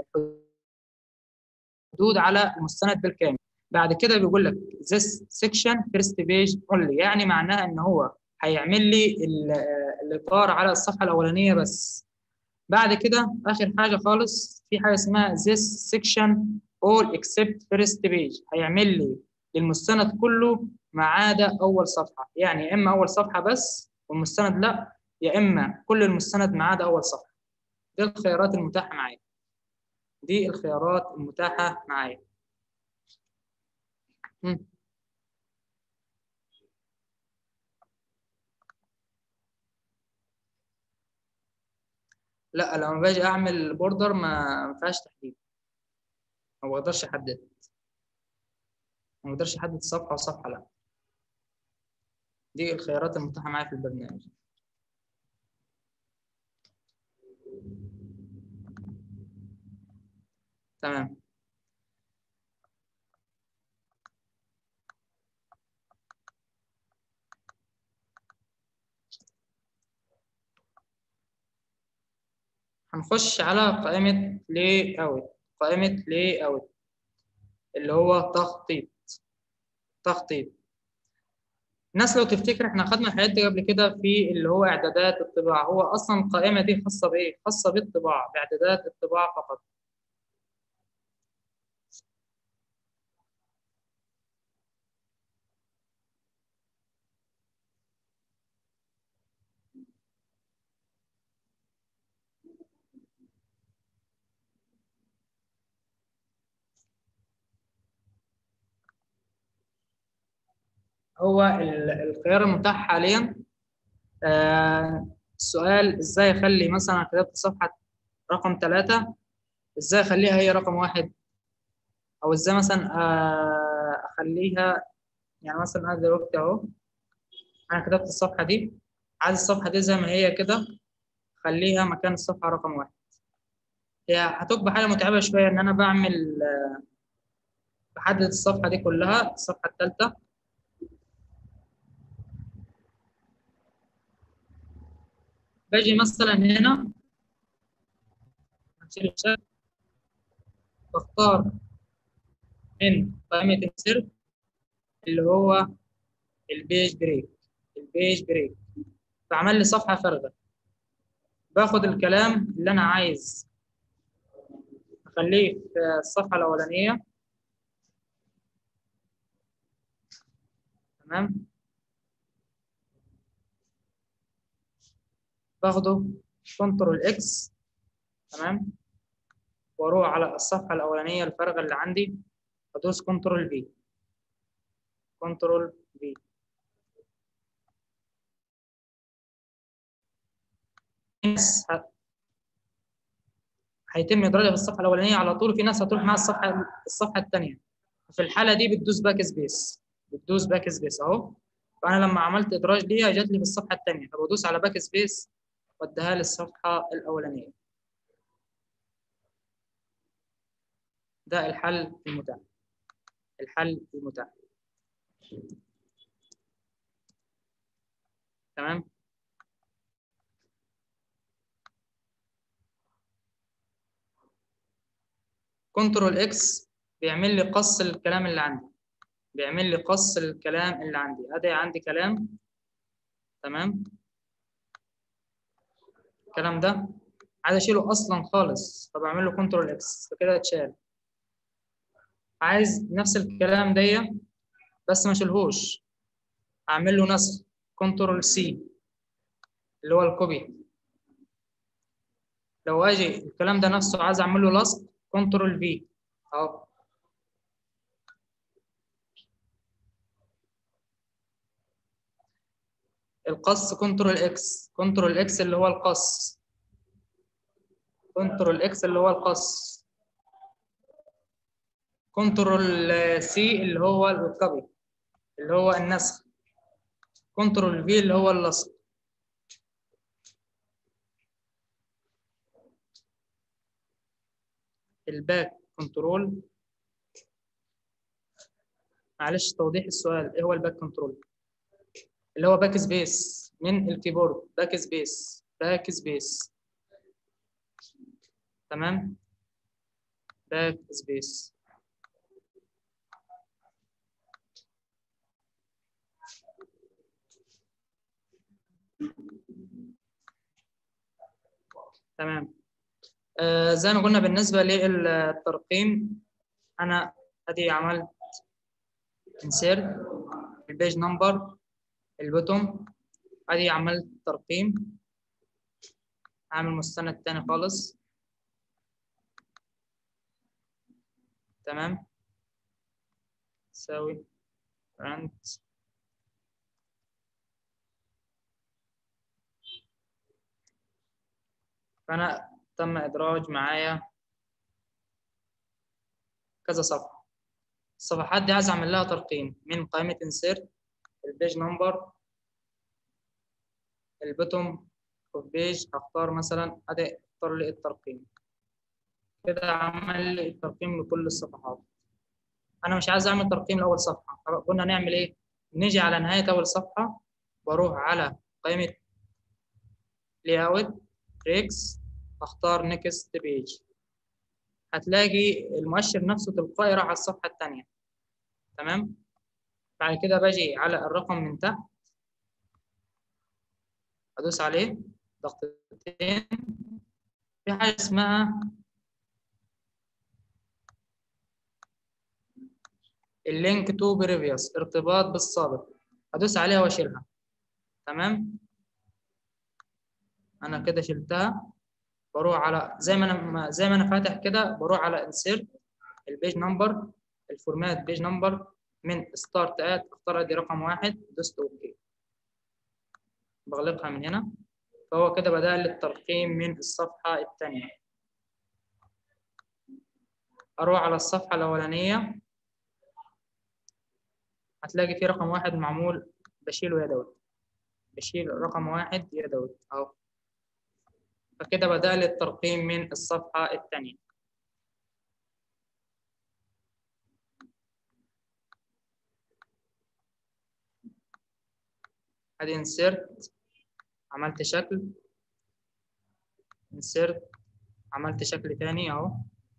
الحدود على المستند بالكامل بعد كده بيقول لك this section first page only يعني معناها ان هو هيعمل لي الاطار على الصفحه الاولانيه بس بعد كده اخر حاجه خالص في حاجه اسمها this section all except first page هيعمل لي المستند كله ما عدا اول صفحه يعني يا اما اول صفحه بس والمستند لا يا اما كل المستند ما عدا اول صفحه دي الخيارات المتاحه معايا دي الخيارات المتاحه معايا لا لما باجي اعمل بوردر ما فيهاش تحديد ما بقدرش احدد ما بقدرش احدد صفحه وصفحه لا دي الخيارات المتاحه معايا في البرنامج تمام هنخش على قائمة لي اوت قائمة لي اوت اللي هو تخطيط تخطيط الناس لو تفتكر احنا خدنا الحاجات دي قبل كده في اللي هو اعدادات الطباعة هو اصلا القائمة دي خاصة بايه؟ خاصة بالطباعة باعدادات الطباعة فقط هو الخيار المتاح حاليا آه السؤال ازاي اخلي مثلا كتابة الصفحة رقم ثلاثة ازاي اخليها هي رقم واحد او ازاي مثلا آه اخليها يعني مثلا انا دلوقتي اهو انا كتبت الصفحة دي عايز الصفحة دي زي ما هي كده خليها مكان الصفحة رقم واحد هي هتبقى حاجة متعبة شوية ان انا بعمل آه بحدد الصفحة دي كلها الصفحة الثالثة باجي مثلا هنا هشيل الشكل بختار من قائمة insert اللي هو البيج بريك البيج بريك فعمل لي صفحة فارغة باخد الكلام اللي أنا عايز أخليه في الصفحة الأولانية تمام باخده كنترول اكس تمام واروح على الصفحه الاولانيه الفارغه اللي عندي ادوس كنترول في كنترول في ناس هيتم ادراجها في الصفحه الاولانيه على طول في ناس هتروح مع الصفحه الصفحه الثانيه في الحاله دي بتدوس باك سبيس بتدوس باك سبيس اهو فانا لما عملت ادراج ليها جات لي في الصفحه الثانيه فبدوس على باك سبيس وديها للصفحة الأولانية ده الحل المتاح الحل المتاح تمام كنترول اكس بيعمل لي قص الكلام اللي عندي بيعمل لي قص الكلام اللي عندي ادي عندي كلام تمام الكلام ده عايز اشيله اصلا خالص فبعمل له كنترول اكس فكده اتشال عايز نفس الكلام دي بس ما اشيلهوش اعمل له نسخ كنترول سي اللي هو الكوبي لو اجي الكلام ده نفسه عايز اعمل له لصق كنترول في اهو القص كنترول اكس كنترول اكس اللي هو القص كنترول اكس اللي هو القص كنترول سي اللي هو الكوبي اللي هو النسخ كنترول في اللي هو اللصق الباك كنترول معلش توضيح السؤال ايه هو الباك كنترول اللي هو باك سبيس من الكيبورد باك سبيس باك سبيس تمام باك سبيس تمام آه زي ما قلنا بالنسبة للترقيم أنا أدي عملت insert البيج نمبر البوتوم أدي عملت ترقيم أعمل مستند تاني خالص تمام تساوي rent فأنا تم إدراج معايا كذا صفحة الصفحات دي عايز أعمل لها ترقيم من قائمة insert البيج نمبر البوتوم اوف بيج هختار مثلا أدي اختار لي الترقيم كده عمل لي الترقيم لكل الصفحات أنا مش عايز أعمل ترقيم لأول صفحة قلنا نعمل إيه؟ نيجي على نهاية أول صفحة بروح على قائمة layout ريكس اختار نيكست بيج هتلاقي المؤشر نفسه تلقائي راح على الصفحه الثانيه تمام بعد كده باجي على الرقم من تحت ادوس عليه ضغطتين في حاجه اسمها اللينك تو بريفيوس ارتباط بالسابق ادوس عليها واشيلها تمام انا كده شلتها بروح على زي ما انا زي ما انا فاتح كده بروح على انسيرت البيج نمبر الفورمات بيج نمبر من ستارت ات اختار ادي رقم واحد دوست اوكي بغلقها من هنا فهو كده بدأ لي الترقيم من الصفحة الثانية أروح على الصفحة الأولانية هتلاقي في رقم واحد معمول بشيله يدوي بشيل رقم واحد يدوي أهو فكده بدأ لي الترقيم من الصفحة الثانية ادي انسيرت عملت شكل انسيرت عملت شكل تاني اهو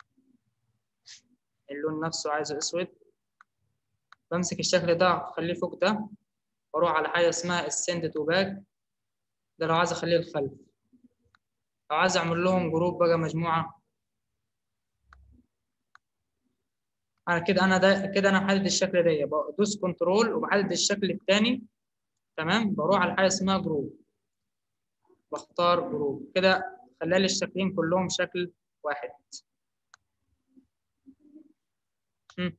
اللون نفسه عايزه اسود بمسك الشكل ده اخليه فوق ده واروح على حاجه اسمها السند تو باك ده لو عايز اخليه الخلف لو عايز اعمل لهم جروب بقى مجموعه انا كده انا ده كده انا محدد الشكل ده بدوس كنترول وبحدد الشكل الثاني تمام بروح على حاجه اسمها جروب بختار جروب كده خلالي الشكلين كلهم شكل واحد م.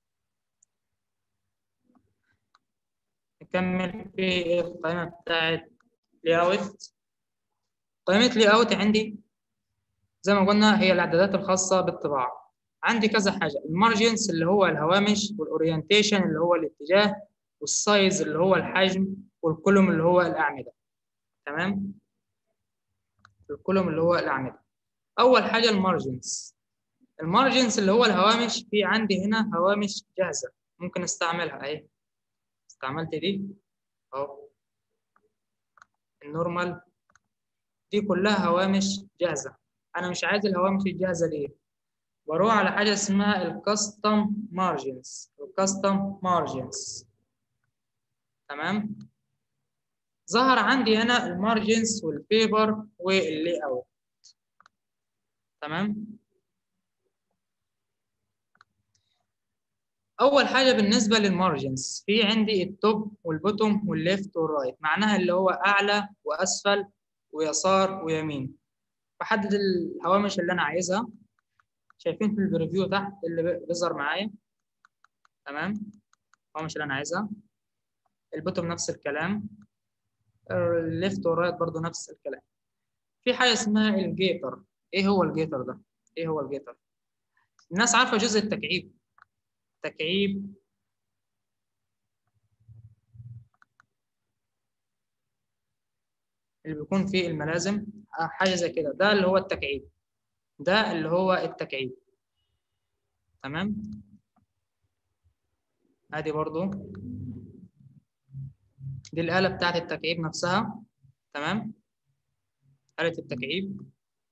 نكمل في القائمه بتاعت لي اوت قائمه لي اوت عندي زي ما قلنا هي الاعدادات الخاصه بالطباعه عندي كذا حاجه المارجنز اللي هو الهوامش والاورينتيشن اللي هو الاتجاه والسايز اللي هو الحجم والكولوم اللي هو الاعمده تمام الكولوم اللي هو الاعمده اول حاجه المارجنز المارجنز اللي هو الهوامش في عندي هنا هوامش جاهزه ممكن استعملها اهي استعملت دي اهو النورمال دي كلها هوامش جاهزه انا مش عايز الهوامش الجاهزه دي بروح على حاجه اسمها الكاستم مارجنز الكاستم مارجنز تمام ظهر عندي هنا المارجنز والبيبر واللي اوت تمام اول حاجه بالنسبه للمارجنز في عندي التوب والبوتوم والليفت والرايت معناها اللي هو اعلى واسفل ويسار ويمين بحدد الهوامش اللي انا عايزها شايفين في البريفيو تحت اللي بيظهر معايا تمام الهوامش اللي انا عايزها البوتوم نفس الكلام الليفت والرايت برضو نفس الكلام في حاجه اسمها الجيتر ايه هو الجيتر ده ايه هو الجيتر الناس عارفه جزء التكعيب تكعيب اللي بيكون فيه الملازم حاجه زي كده ده اللي هو التكعيب ده اللي هو التكعيب تمام ادي برضو دي الآلة بتاعت التكعيب نفسها تمام آلة التكعيب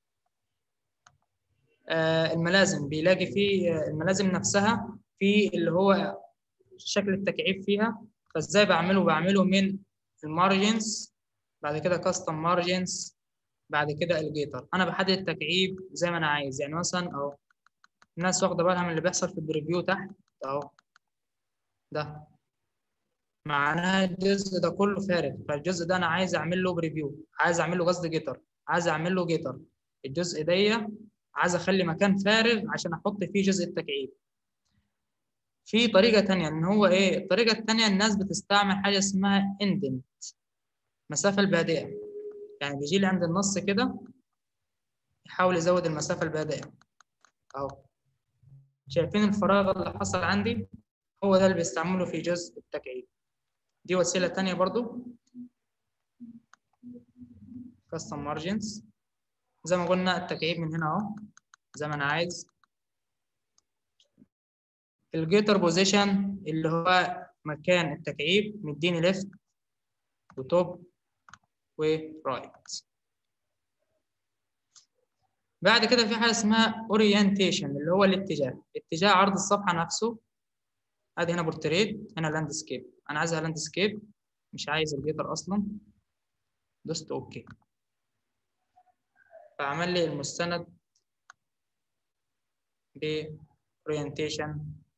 آه الملازم بيلاقي فيه الملازم نفسها في اللي هو شكل التكعيب فيها فازاي بعمله بعمله من المارجنز بعد كده كاستم مارجنز بعد كده الجيتر انا بحدد التكعيب زي ما انا عايز يعني مثلا اهو الناس واخده بالها من اللي بيحصل في البريفيو تحت اهو ده معناها الجزء ده كله فارغ فالجزء ده انا عايز اعمل له بريفيو عايز اعمل له قصد جيتر عايز اعمل له جيتر الجزء ده عايز اخلي مكان فارغ عشان احط فيه جزء التكعيب في طريقه تانية ان هو ايه الطريقه التانية الناس بتستعمل حاجه اسمها اندنت مسافه البادئه يعني بيجي لي عند النص كده يحاول يزود المسافه البادئه اهو شايفين الفراغ اللي حصل عندي هو ده اللي بيستعمله في جزء التكعيب دي وسيله تانية برضو custom margins زي ما قلنا التكعيب من هنا اهو زي ما انا عايز الجيتر بوزيشن اللي هو مكان التكعيب مديني ليفت وتوب ورايت بعد كده في حاجه اسمها اورينتيشن اللي هو الاتجاه اتجاه عرض الصفحه نفسه ادي هنا بورتريت هنا لاندسكيب انا عايزها لاندسكيب مش عايز الجيتر اصلا دوست اوكي فعمل لي المستند ب orientation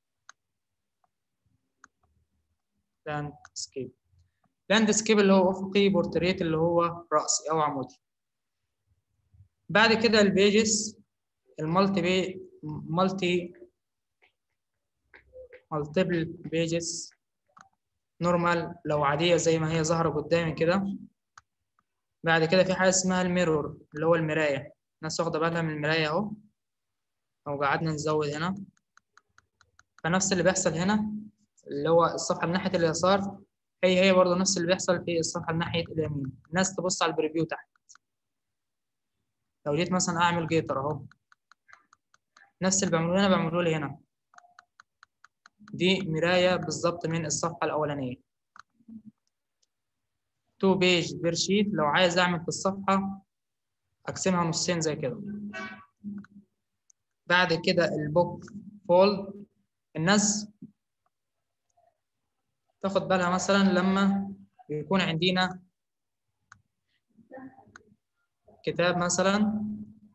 لاندسكيب لاندسكيب اللي هو افقي بورتريت اللي هو راسي او عمودي بعد كده البيجز المالتي بي مالتي مالتيبل بيجز نورمال لو عاديه زي ما هي ظاهره قدامي كده بعد كده في حاجه اسمها الميرور اللي هو المرايه الناس واخده بالها من المرايه اهو او قعدنا نزود هنا فنفس اللي بيحصل هنا اللي هو الصفحه من ناحيه اليسار هي هي برضه نفس اللي بيحصل في الصفحه من ناحيه اليمين الناس تبص على البريفيو تحت لو جيت مثلا اعمل جيتر اهو نفس اللي بعمله هنا بعمله لي هنا دي مرايه بالظبط من الصفحه الاولانيه تو بيج بير شيت لو عايز اعمل في الصفحه اقسمها نصين زي كده بعد كده البوك فولد الناس تاخد بالها مثلا لما يكون عندنا كتاب مثلا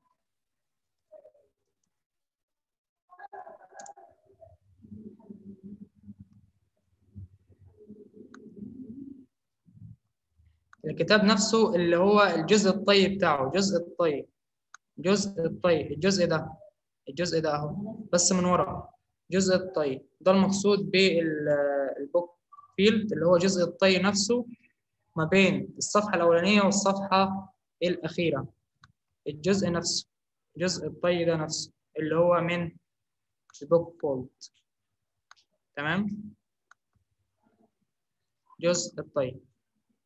الكتاب نفسه اللي هو الجزء الطي بتاعه جزء الطي جزء الطي الجزء ده الجزء ده اهو بس من ورا جزء الطي ده المقصود بالبوك فيلد اللي هو جزء الطي نفسه ما بين الصفحة الأولانية والصفحة الأخيرة الجزء نفسه جزء الطي ده نفسه اللي هو من البوك فولد تمام جزء الطي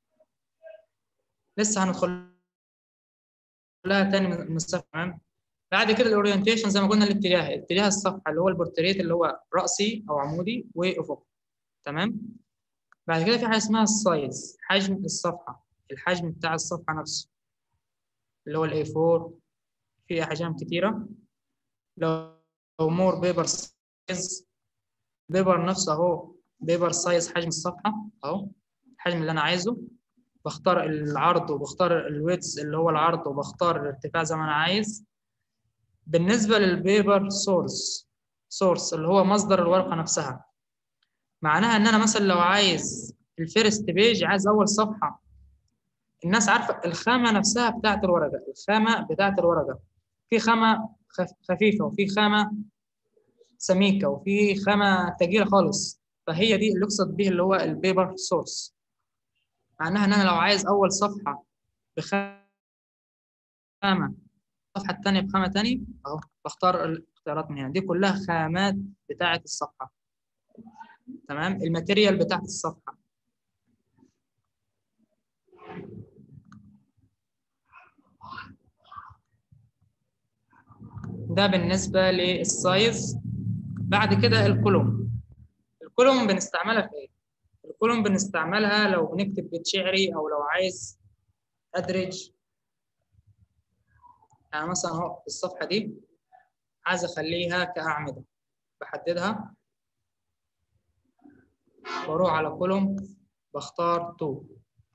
لسه هندخل لها تاني من الصفحة تمام بعد كده الاورينتيشن زي ما قلنا الاتجاه اتجاه الصفحه اللي هو البورتريت اللي هو راسي او عمودي وافقي تمام بعد كده في حاجه اسمها السايز حجم الصفحه الحجم بتاع الصفحه نفسه اللي هو الاي 4 في احجام كتيره لو مور بيبر سايز بيبر نفسه اهو بيبر سايز حجم الصفحه اهو الحجم اللي انا عايزه بختار العرض وبختار الويتس اللي هو العرض وبختار الارتفاع زي ما انا عايز بالنسبه للبيبر سورس سورس اللي هو مصدر الورقه نفسها معناها ان انا مثلا لو عايز الفيرست بيج عايز اول صفحه الناس عارفه الخامه نفسها بتاعه الورقه الخامه بتاعه الورقه في خامه خفيفه وفي خامه سميكه وفي خامه ثقيله خالص فهي دي اللي اقصد به اللي هو البيبر سورس معناها ان انا لو عايز اول صفحه بخامه الصفحه الثانيه بخامه ثانيه اهو بختار الاختيارات من هنا دي كلها خامات بتاعه الصفحه تمام الماتيريال بتاعه الصفحه ده بالنسبه للسايز بعد كده الكولوم الكولوم بنستعملها في ايه الكولوم بنستعملها لو بنكتب بيت شعري او لو عايز ادرج يعني مثلا اهو الصفحه دي عايز اخليها كاعمده بحددها بروح على كولوم بختار تو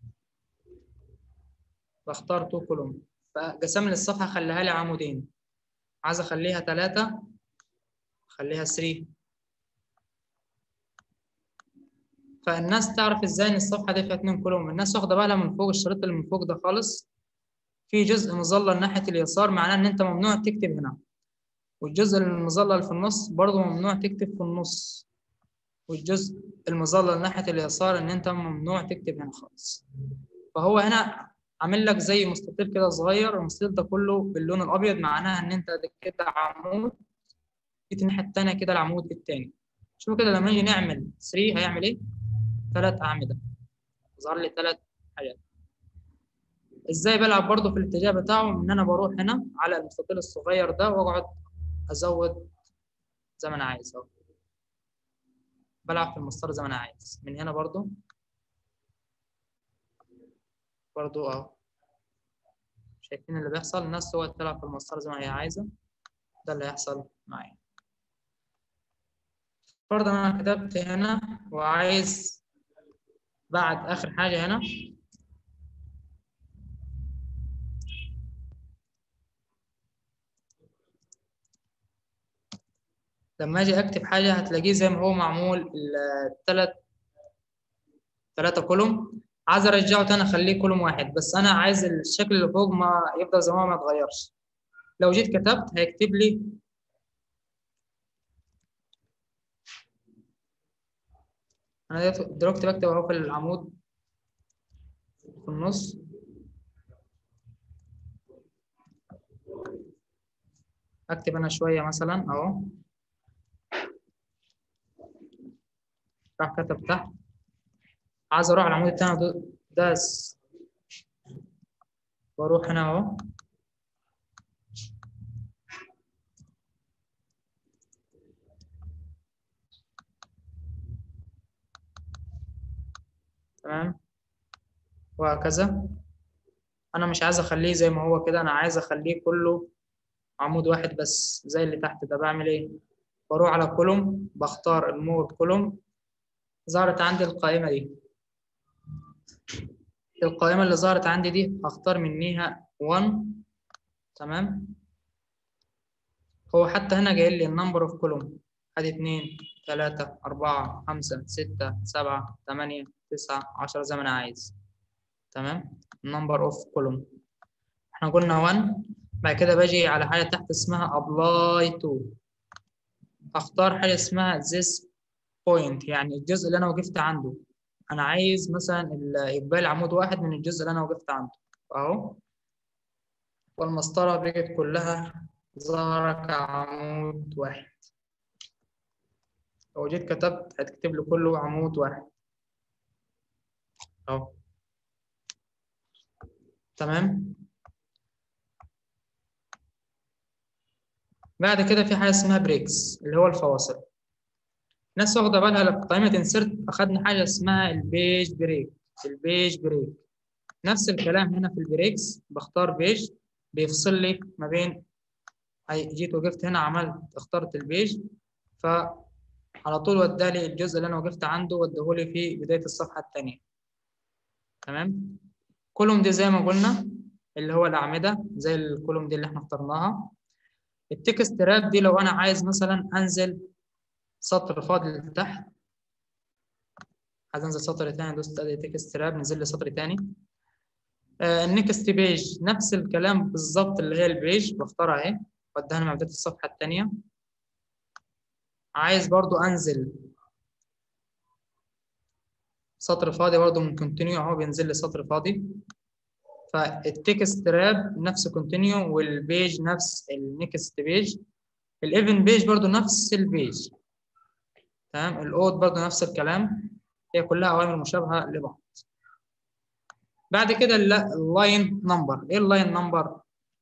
بختار تو كولوم فقسم لي الصفحه خليها لي عمودين عايز اخليها ثلاثة اخليها 3 فالناس تعرف ازاي ان الصفحه دي فيها اتنين كولوم الناس واخده بالها من فوق الشريط اللي من فوق ده خالص في جزء مظلل ناحيه اليسار معناه ان انت ممنوع تكتب هنا والجزء المظلل في النص برضه ممنوع تكتب في النص والجزء المظلل ناحيه اليسار ان انت ممنوع تكتب هنا خالص فهو هنا عامل لك زي مستطيل كده صغير المستطيل ده كله باللون الابيض معناها ان انت ده كده عمود جيت الناحيه الثانيه كده العمود الثاني شوفوا كده لما نيجي نعمل 3 هيعمل ايه؟ ثلاث اعمده ظهر لي ثلاث حاجات ازاي بلعب برضه في الاتجاه بتاعه ان انا بروح هنا على المستطيل الصغير ده واقعد ازود زي ما انا عايز اهو بلعب في المسطره زي ما انا عايز من هنا برضه برضه اهو شايفين اللي بيحصل الناس تقعد تلعب في المسطره زي ما هي عايزه ده اللي هيحصل معايا فرضا انا كتبت هنا وعايز بعد اخر حاجه هنا لما اجي اكتب حاجه هتلاقيه زي ما هو معمول الثلاث ثلاثه كولوم عايز ارجعه تاني اخليه كولوم واحد بس انا عايز الشكل اللي فوق ما يفضل زي ما هو ما يتغيرش لو جيت كتبت هيكتب لي انا دلوقتي بكتب اهو في العمود في النص اكتب انا شويه مثلا اهو راح كتب تحت عايز اروح على العمود التاني داس واروح هنا اهو تمام وهكذا انا مش عايز اخليه زي ما هو كده انا عايز اخليه كله عمود واحد بس زي اللي تحت ده بعمل ايه بروح على كولوم بختار المور كولوم ظهرت عندي القائمة دي القائمة اللي ظهرت عندي دي هختار منيها 1 تمام هو حتى هنا جاي لي النمبر اوف كولوم ادي 2 3 4 5 6 7 8 9 10 زي ما انا عايز تمام number of column احنا قلنا 1 بعد كده باجي على حاجه تحت اسمها apply to اختار حاجه اسمها this point يعني الجزء اللي انا وقفت عنده انا عايز مثلا يبقى لي عمود واحد من الجزء اللي انا وقفت عنده اهو والمسطره بقت كلها ظاهره كعمود واحد لو جيت كتبت هتكتب لي كله عمود واحد اهو تمام بعد كده في حاجه اسمها بريكس اللي هو الفواصل ناس واخده بالها لما قائمه انسرت اخدنا حاجه اسمها البيج بريك البيج بريك نفس الكلام هنا في البريكس بختار بيج بيفصل لي ما بين هي- جيت وقفت هنا عملت اخترت البيج فعلى طول ودالي الجزء اللي انا وقفت عنده وديهولي في بدايه الصفحه الثانيه تمام كولوم دي زي ما قلنا اللي هو الاعمده زي الكولوم دي اللي احنا اخترناها التكست راب دي لو انا عايز مثلا انزل سطر فاضي لتحت عايز انزل سطر تاني دوست ادي تكست راب نزل لي سطر تاني آه النكست بيج نفس الكلام بالظبط اللي هي البيج بختارها اهي وديها مع بدايه الصفحه الثانيه عايز برضو انزل سطر فاضي برضو من كونتينيو اهو بينزل لي سطر فاضي فالتكست راب نفس كونتينيو والبيج نفس النكست بيج الايفن بيج برضو نفس البيج تمام الاود برضو نفس الكلام هي كلها اوامر مشابهه لبعض بعد كده اللاين نمبر ايه اللاين نمبر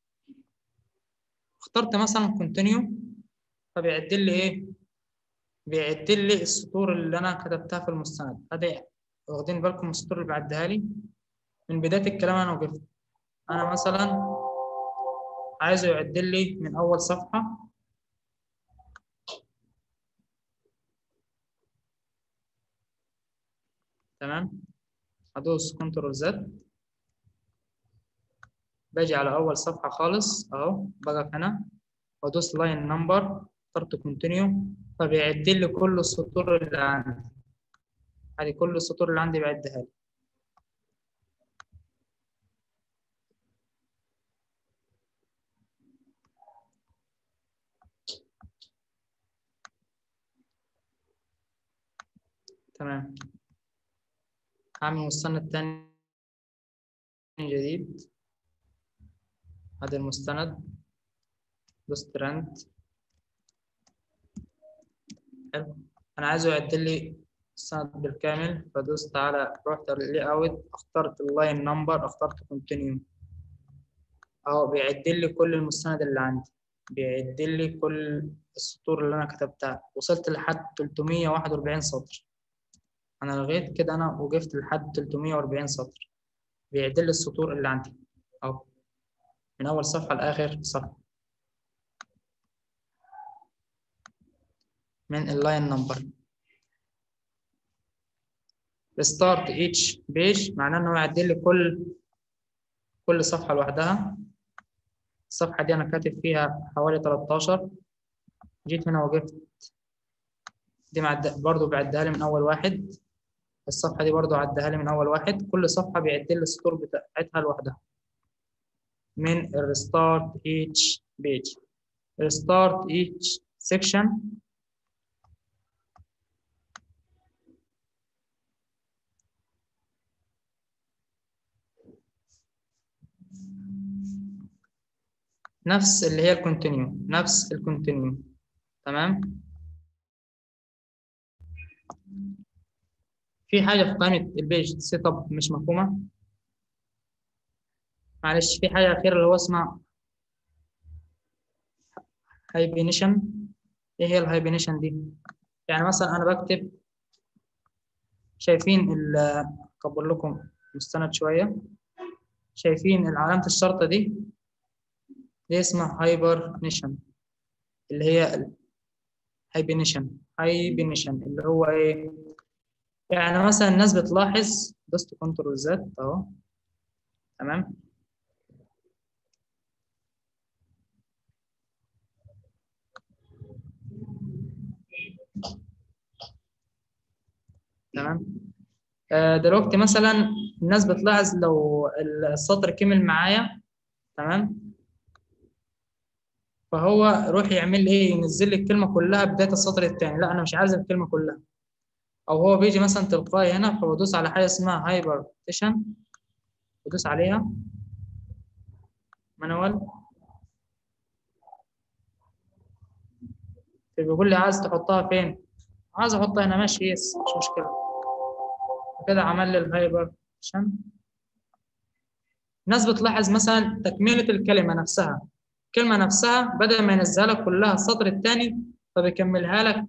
اخترت مثلا كونتينيو فبيعد لي ايه بيعد لي السطور اللي انا كتبتها في المستند ادي واخدين بالكم من السطور اللي بعدها لي من بدايه الكلام انا وقفت انا مثلا عايزه يعد لي من اول صفحه تمام هدوس كنترول زد باجي على اول صفحه خالص اهو بقف هنا وادوس لاين نمبر اخترت كونتينيو فبيعد لي كل السطور اللي عندي ادي كل السطور اللي عندي بيعدها لي تمام هعمل مستند تاني جديد ادي المستند دوست رند حلو انا عايزه يعدل لي السند بالكامل فدوست على رحت للاي اوت اخترت اللاين نمبر اخترت كونتينيو اهو بيعدل لي كل المستند اللي عندي بيعدل لي كل السطور اللي انا كتبتها وصلت لحد 341 سطر انا لغيت كده انا وقفت لحد 340 سطر بيعدل لي السطور اللي عندي اهو من اول صفحه لاخر صفحه من اللاين نمبر restart each page معناه انه يعدل لي كل كل صفحه لوحدها الصفحه دي انا كاتب فيها حوالي 13 جيت هنا وقفت دي معد... برضو بعدها لي من اول واحد الصفحه دي برضو عدها لي من اول واحد كل صفحه بيعدل لي السطور بتاعتها لوحدها من restart each page restart each section نفس اللي هي الكونتينيو نفس الكونتينيو تمام في حاجه في قائمه البيج سيت اب مش مفهومه معلش في حاجه اخيره اللي هو اسمها هايبينيشن ايه هي الهايبينيشن دي يعني مثلا انا بكتب شايفين اكبر لكم مستند شويه شايفين علامه الشرطه دي دي اسمها هايبرنيشن اللي هي هايبرنيشن هايبرنيشن اللي هو ايه يعني مثلا الناس بتلاحظ دوست كنترول زد اهو تمام تمام آه دلوقتي مثلا الناس بتلاحظ لو السطر كمل معايا تمام فهو يروح يعمل ايه ينزل لي الكلمه كلها بدايه السطر الثاني لا انا مش عايز الكلمه كلها او هو بيجي مثلا تلقائي هنا فبدوس على حاجه اسمها هايبر تيشن بدوس عليها مانوال بيقول لي عايز تحطها فين عايز احطها هنا ماشي يس مش مشكله كده عمل لي الهايبر تيشن الناس بتلاحظ مثلا تكمله الكلمه نفسها الكلمه نفسها بدل ما ينزلها لك كلها السطر الثاني فبيكملها لك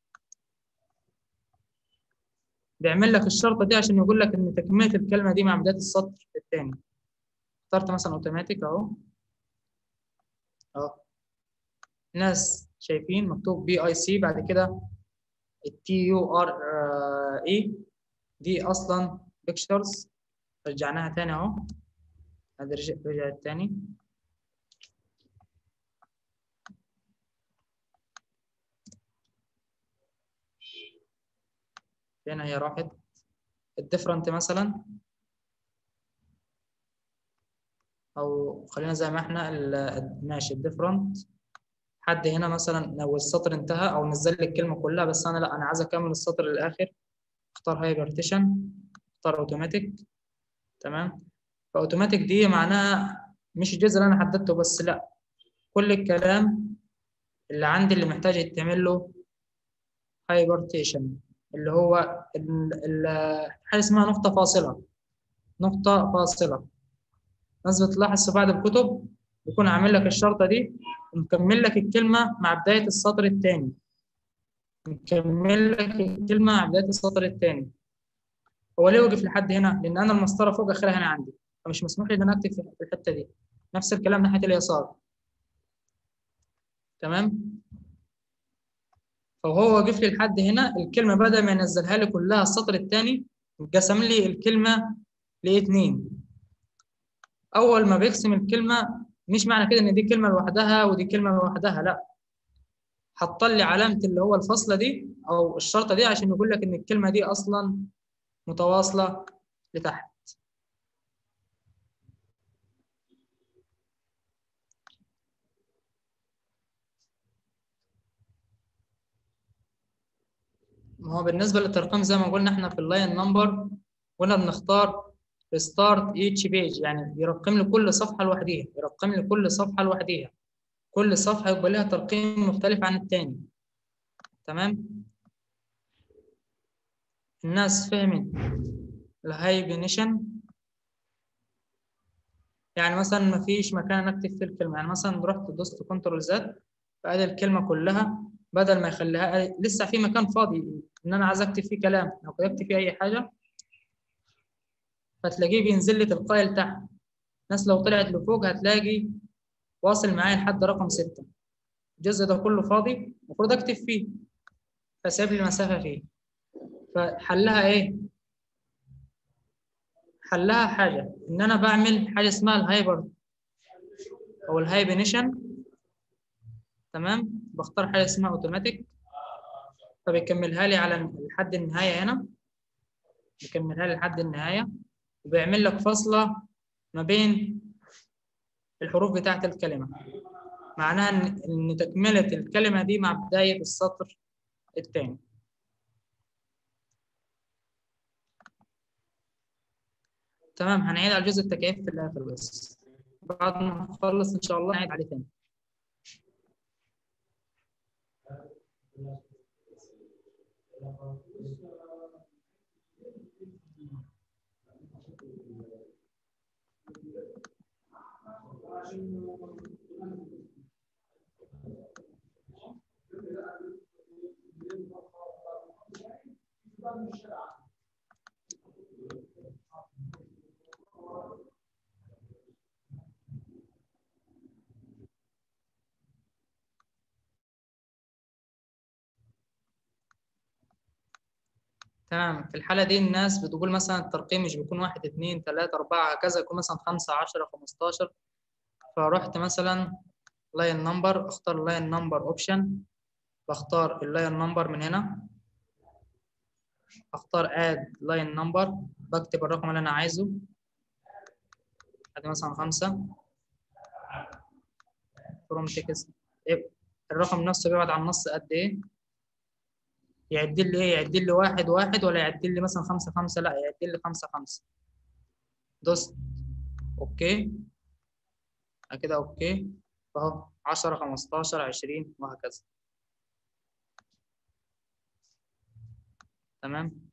بيعمل لك الشرطه دي عشان يقول لك ان تكمله الكلمه دي مع بدايه السطر الثاني اخترت مثلا اوتوماتيك اهو اهو ناس شايفين مكتوب بي اي سي بعد كده التي يو ار اي دي اصلا بيكتشرز رجعناها تاني اهو هذا رجع رجعت تاني فين هي راحت الديفرنت مثلا او خلينا زي ما احنا ال- ماشي الديفرنت حد هنا مثلا لو السطر انتهى او نزل لي الكلمه كلها بس انا لا انا عايز اكمل السطر للاخر اختار هايبرتيشن اختار اوتوماتيك تمام فاوتوماتيك دي معناها مش الجزء اللي انا حددته بس لا كل الكلام اللي عندي اللي محتاج يتعمل له هايبرتيشن اللي هو ال- ال- حاجه اسمها نقطه فاصله نقطه فاصله ناس بتلاحظ في بعض الكتب بيكون عامل لك الشرطه دي ومكمل لك الكلمه مع بدايه السطر الثاني مكمل لك الكلمه مع بدايه السطر الثاني هو ليه وقف لحد هنا؟ لان انا المسطره فوق اخرها هنا عندي فمش مسموح لي ان انا اكتب في الحته دي نفس الكلام ناحيه اليسار تمام فهو واقف لي لحد هنا الكلمه بدل ما ينزلها لي كلها السطر الثاني قسم لي الكلمه لاثنين اول ما بيقسم الكلمه مش معنى كده ان دي كلمه لوحدها ودي كلمه لوحدها لا حط لي علامه اللي هو الفاصله دي او الشرطه دي عشان يقول لك ان الكلمه دي اصلا متواصله لتحت ما هو بالنسبه للترقيم زي ما قلنا احنا في اللاين نمبر قلنا بنختار ريستارت ايتش بيج يعني يرقم لي كل صفحه لوحديها يرقم لي كل صفحه لوحديها كل صفحه يبقى لها ترقيم مختلف عن الثاني تمام الناس فهمت الهايبنيشن يعني مثلا ما فيش مكان اكتب فيه الكلمه يعني مثلا رحت دوست كنترول زد فادي الكلمه كلها بدل ما يخليها لسه في مكان فاضي ان انا عايز اكتب فيه كلام لو كتبت فيه اي حاجه فتلاقيه بينزل لي تلقائي لتحت ناس لو طلعت لفوق هتلاقي واصل معايا لحد رقم ستة الجزء ده كله فاضي المفروض اكتب فيه فسايب لي مسافه فيه فحلها ايه حلها حاجه ان انا بعمل حاجه اسمها الهايبر او الهايبنيشن تمام بختار حاجه اسمها اوتوماتيك فبيكملها لي على لحد النهايه هنا بيكملها لي لحد النهايه وبيعمل لك فاصله ما بين الحروف بتاعت الكلمه معناها ان إن تكمله الكلمه دي مع بدايه السطر الثاني تمام هنعيد على جزء التكييف في الاخر بس بعد ما نخلص ان شاء الله نعيد عليه تاني تمام في الحالة دي الناس بتقول مثلا الترقيم مش بيكون واحد اتنين تلاتة أربعة هكذا يكون مثلا خمسة عشرة خمستاشر فرحت مثلا لاين نمبر اختار لاين نمبر اوبشن بختار اللاين نمبر من هنا اختار اد لاين نمبر بكتب الرقم اللي انا عايزه ادي مثلا خمسة فروم تكست الرقم نفسه بيبعد عن النص قد ايه يعدل لي ايه يعدل لي واحد واحد ولا يعدل لي مثلا خمسة خمسة لا يعدل لي خمسة خمسة دوست اوكي كده اوكي اهو 10 15 20 وهكذا تمام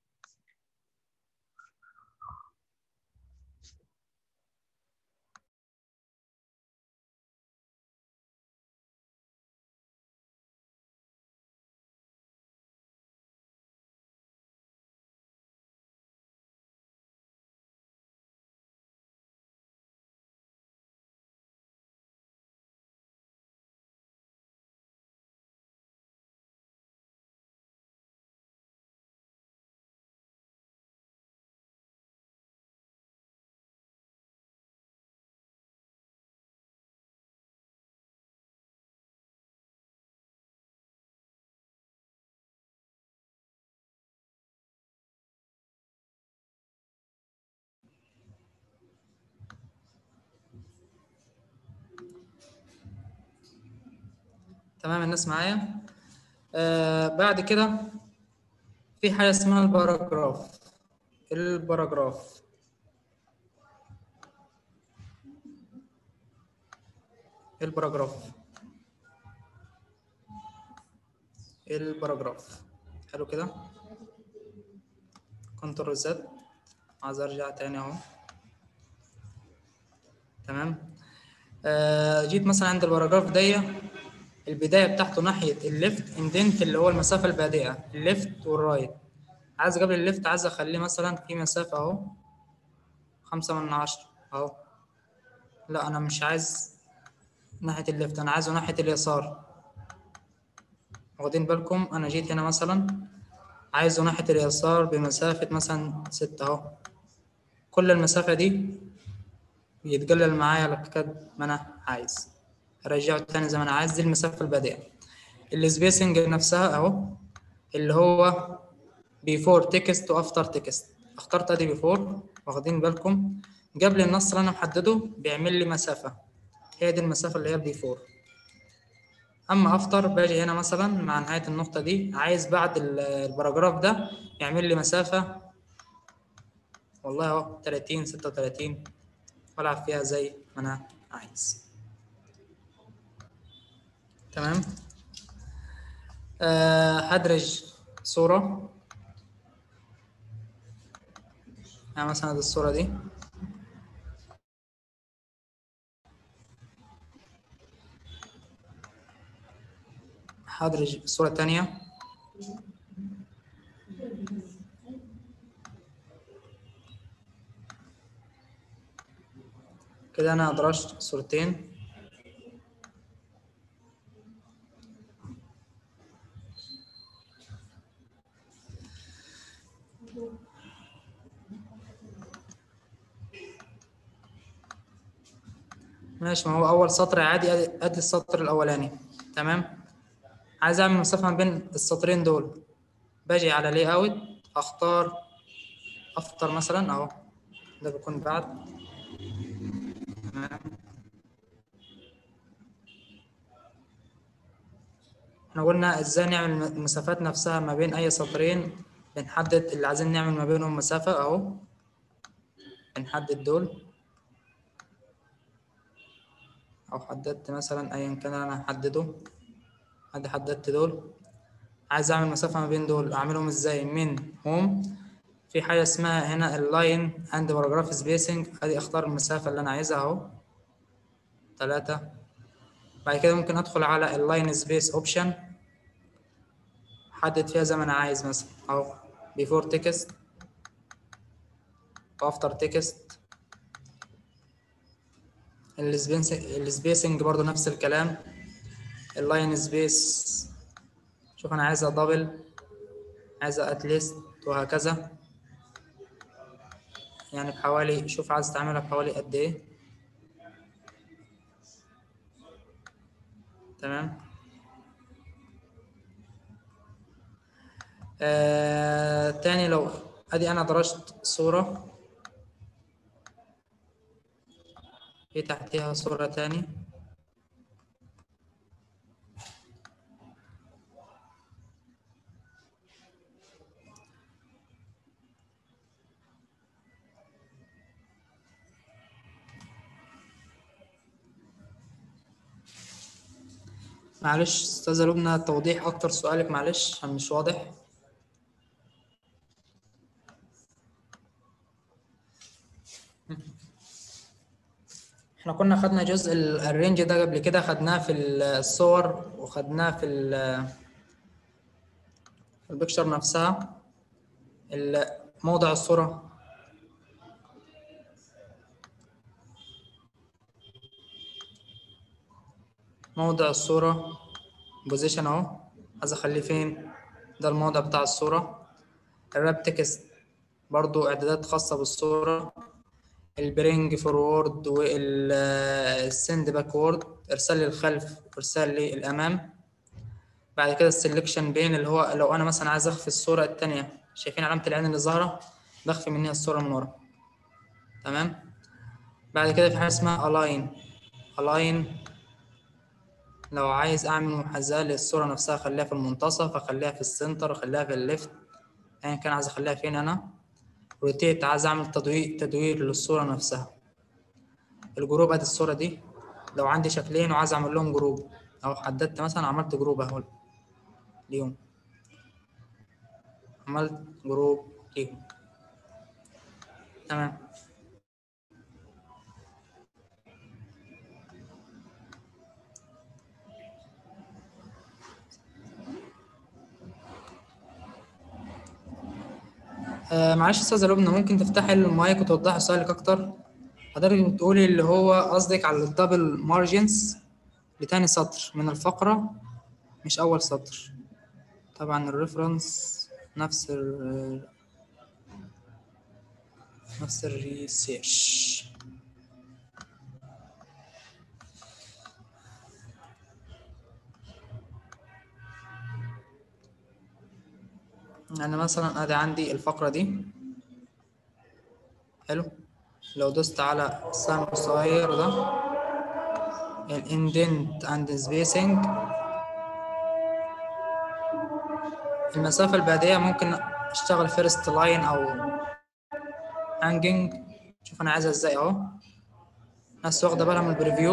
تمام الناس معايا آه بعد كده في حاجة اسمها الباراجراف الباراجراف الباراجراف الباراجراف حلو كده كنترول زد عايز ارجع تاني اهو تمام آه جيت مثلا عند الباراجراف دي البدايه بتاعته ناحيه الليفت اندنت اللي هو المسافه البادئه الليفت والرايت عايز قبل الليفت عايز اخليه مثلا في مسافه اهو خمسة من عشرة اهو لا انا مش عايز ناحيه الليفت انا عايزه ناحيه اليسار واخدين بالكم انا جيت هنا مثلا عايزه ناحيه اليسار بمسافه مثلا ستة اهو كل المسافه دي بيتقلل معايا لقد ما انا عايز ارجعه تاني زي ما انا عايز دي المسافه البادئه السبيسنج نفسها اهو اللي هو بيفور تكست وافتر تكست اخترت ادي بيفور واخدين بالكم قبل النص اللي انا محدده بيعمل لي مسافه هي دي المسافه اللي هي البيفور اما افتر باجي هنا مثلا مع نهايه النقطه دي عايز بعد ال- الباراجراف ده يعمل لي مسافه والله اهو 30 36 والعب فيها زي ما انا عايز تمام أه هدرج صورة يعني مثلا دي الصورة دي هدرج صورة تانية كده أنا أدرجت صورتين ماشي ما هو أول سطر عادي أدي أدي السطر الأولاني تمام عايز أعمل مسافة ما بين السطرين دول باجي على لي أوت أختار أفطر مثلا أهو ده بيكون بعد تمام احنا قلنا ازاي نعمل المسافات نفسها ما بين اي سطرين بنحدد اللي عايزين نعمل ما بينهم مسافة اهو بنحدد دول او حددت مثلا ايا كان انا هحدده ادي حددت دول عايز اعمل مسافة ما بين دول اعملهم ازاي من هوم في حاجة اسمها هنا اللاين اند باراجراف سبيسنج ادي اختار المسافة اللي انا عايزها اهو تلاتة بعد كده ممكن ادخل على اللاين سبيس اوبشن احدد فيها زي ما انا عايز مثلا اهو بيفور تكست وافتر تكست السبيسنج برضو نفس الكلام اللاين سبيس شوف انا عايزها دبل عايزها اتليست وهكذا يعني بحوالي شوف عايز تعملها بحوالي قد ايه تمام آه تاني لو ادي انا درجت صورة في تحتها صورة تاني معلش استاذة لبنى توضيح اكتر سؤالك معلش عشان مش واضح احنا كنا خدنا جزء ال- الرينج ده قبل كده خدناه في الصور وخدناه في ال- في البيكشر نفسها ال- موضع الصورة موضع الصورة بوزيشن اهو عايز اخليه فين ده الموضع بتاع الصورة الراب تكست برضو اعدادات خاصة بالصورة البرينج فورورد والسند باكورد ارسال لي الخلف وارسال لي الامام بعد كده السلكشن بين اللي هو لو انا مثلا عايز اخفي الصورة التانية شايفين علامة العين اللي ظاهرة بخفي منها الصورة من ورا تمام بعد كده في حاجة اسمها align align لو عايز اعمل محاذاة للصورة نفسها اخليها في المنتصف اخليها في السنتر اخليها في الليفت ايا كان عايز اخليها فين انا روتيت عايز اعمل تدوير تدوير للصورة نفسها الجروب ادي الصورة دي لو عندي شكلين وعايز اعمل لهم جروب او حددت مثلا عملت جروب اهو ليهم عملت جروب ليهم تمام آه معلش استاذه لبنى ممكن تفتحي المايك وتوضحي سؤالك اكتر حضرتك بتقولي اللي هو قصدك على الدبل مارجنز لتاني سطر من الفقرة مش أول سطر طبعا الريفرنس نفس ال نفس الريسيرش يعني مثلا ادي عندي الفقرة دي حلو لو دوست على السهم الصغير ده الاندنت اند سبيسنج المسافة البعدية ممكن اشتغل فيرست لاين او هانجنج شوف انا عايزها ازاي اهو ناس واخدة بالها من البريفيو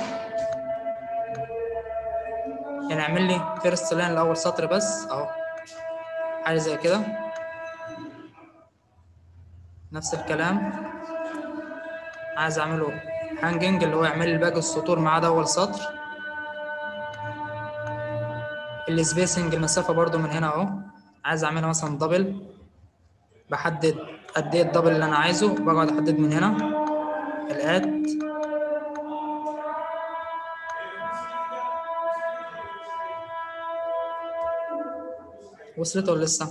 يعني اعمل لي فيرست لاين لاول سطر بس اهو حاجة زي كده نفس الكلام عايز اعمله هانجنج اللي هو يعمل لي باقي السطور ما عدا اول سطر السبيسنج المسافه برضو من هنا اهو عايز اعملها مثلا دبل بحدد قد ايه الدبل اللي انا عايزه بقعد احدد من هنا الات وصلت ولا لسه؟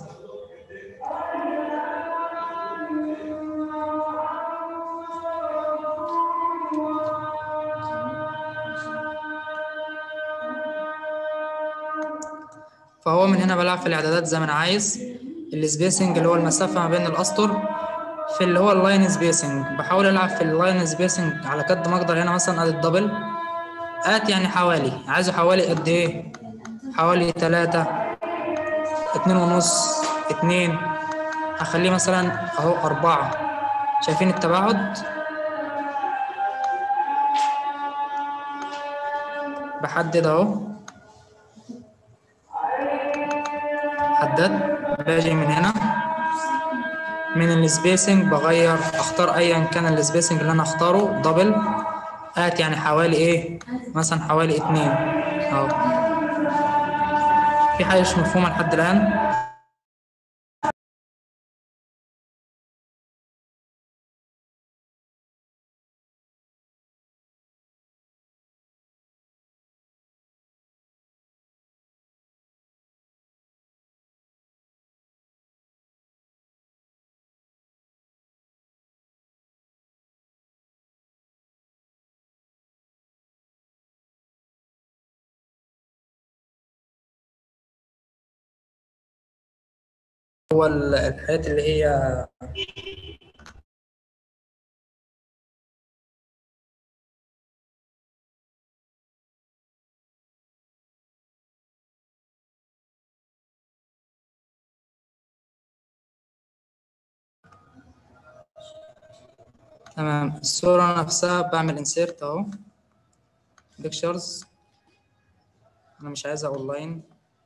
فهو من هنا بلعب في الاعدادات زي ما انا عايز السبيسنج اللي هو المسافه ما بين الاسطر في اللي هو اللاين سبيسنج بحاول العب في اللاين سبيسنج على قد ما اقدر هنا مثلا ادي الدبل ات يعني حوالي عايزه حوالي قد ايه حوالي تلاتة اتنين ونص اتنين اخليه مثلا اهو اربعة شايفين التباعد بحدد اهو حددت باجي من هنا من السبيسنج بغير اختار ايا كان السبيسنج اللي انا اختاره دبل ات يعني حوالي ايه مثلا حوالي اتنين اهو في حاجه مش مفهومه لحد الان هو ال- الحاجات اللي هي تمام الصورة نفسها بعمل انسيرت اهو بيكتشرز انا مش عايزها اونلاين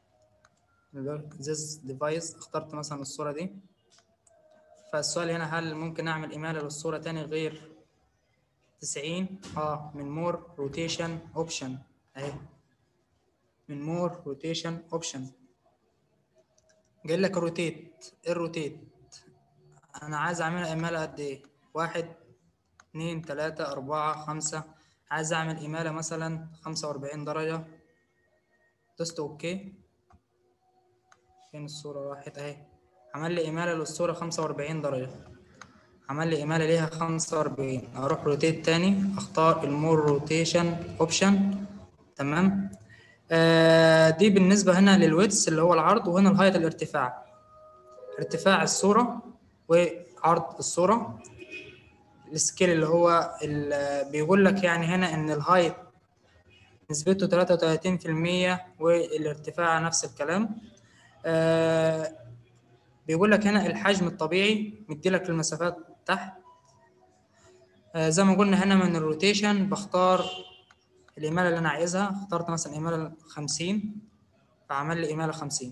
this device اخترت مثلا الصورة دي فالسؤال هنا هل ممكن اعمل ايميل للصورة تاني غير 90 اه من مور روتيشن اوبشن اهي من مور روتيشن اوبشن جاي لك روتيت ايه الروتيت انا عايز اعملها ايميل قد ايه واحد اتنين تلاتة اربعة خمسة عايز اعمل ايميل مثلا خمسة واربعين درجة دوست اوكي فين الصورة راحت اهي عمل لي إمالة للصورة خمسة وأربعين درجة عمل لي إمالة ليها خمسة وأربعين أروح روتيت تاني أختار المور روتيشن أوبشن تمام آه دي بالنسبة هنا للويتس اللي هو العرض وهنا الهايت الارتفاع ارتفاع الصورة وعرض الصورة السكيل اللي هو ال- بيقول لك يعني هنا إن الهايت نسبته 33% والارتفاع نفس الكلام آه بيقول لك هنا الحجم الطبيعي مديلك المسافات تحت آه زي ما قلنا هنا من الروتيشن بختار الإمالة اللي أنا عايزها اخترت مثلا إمالة 50 فعمل لي إمالة 50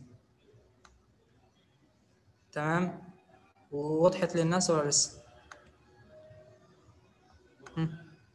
تمام ووضحت للناس ولا لسه مم.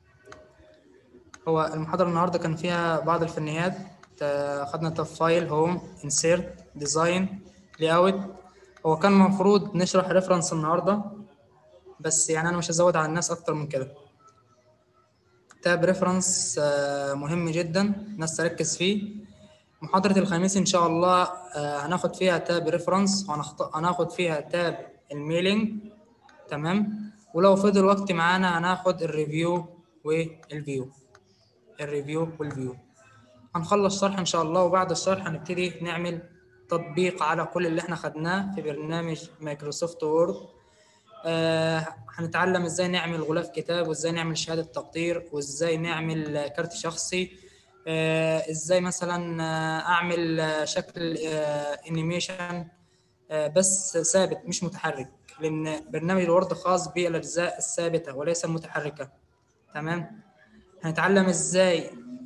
هو المحاضرة النهاردة كان فيها بعض الفنيات آه، خدنا تاب فايل هوم انسيرت ديزاين لاي اوت هو كان المفروض نشرح ريفرنس النهاردة بس يعني أنا مش هزود على الناس أكتر من كده تاب ريفرنس مهم جدا الناس تركز فيه محاضرة الخميس إن شاء الله آه، هناخد فيها تاب ريفرنس وهناخد فيها تاب الميلينج تمام ولو فضل وقت معانا هناخد الريفيو والفيو الريفيو والفيو هنخلص شرح إن شاء الله وبعد الشرح هنبتدي نعمل تطبيق على كل اللي احنا خدناه في برنامج مايكروسوفت وورد آه هنتعلم ازاي نعمل غلاف كتاب وازاي نعمل شهادة تقدير وازاي نعمل كارت شخصي آه ازاي مثلا آه اعمل آه شكل آه انيميشن آه بس ثابت مش متحرك لان برنامج الوورد خاص بالاجزاء الثابتة وليس المتحركة تمام هنتعلم ازاي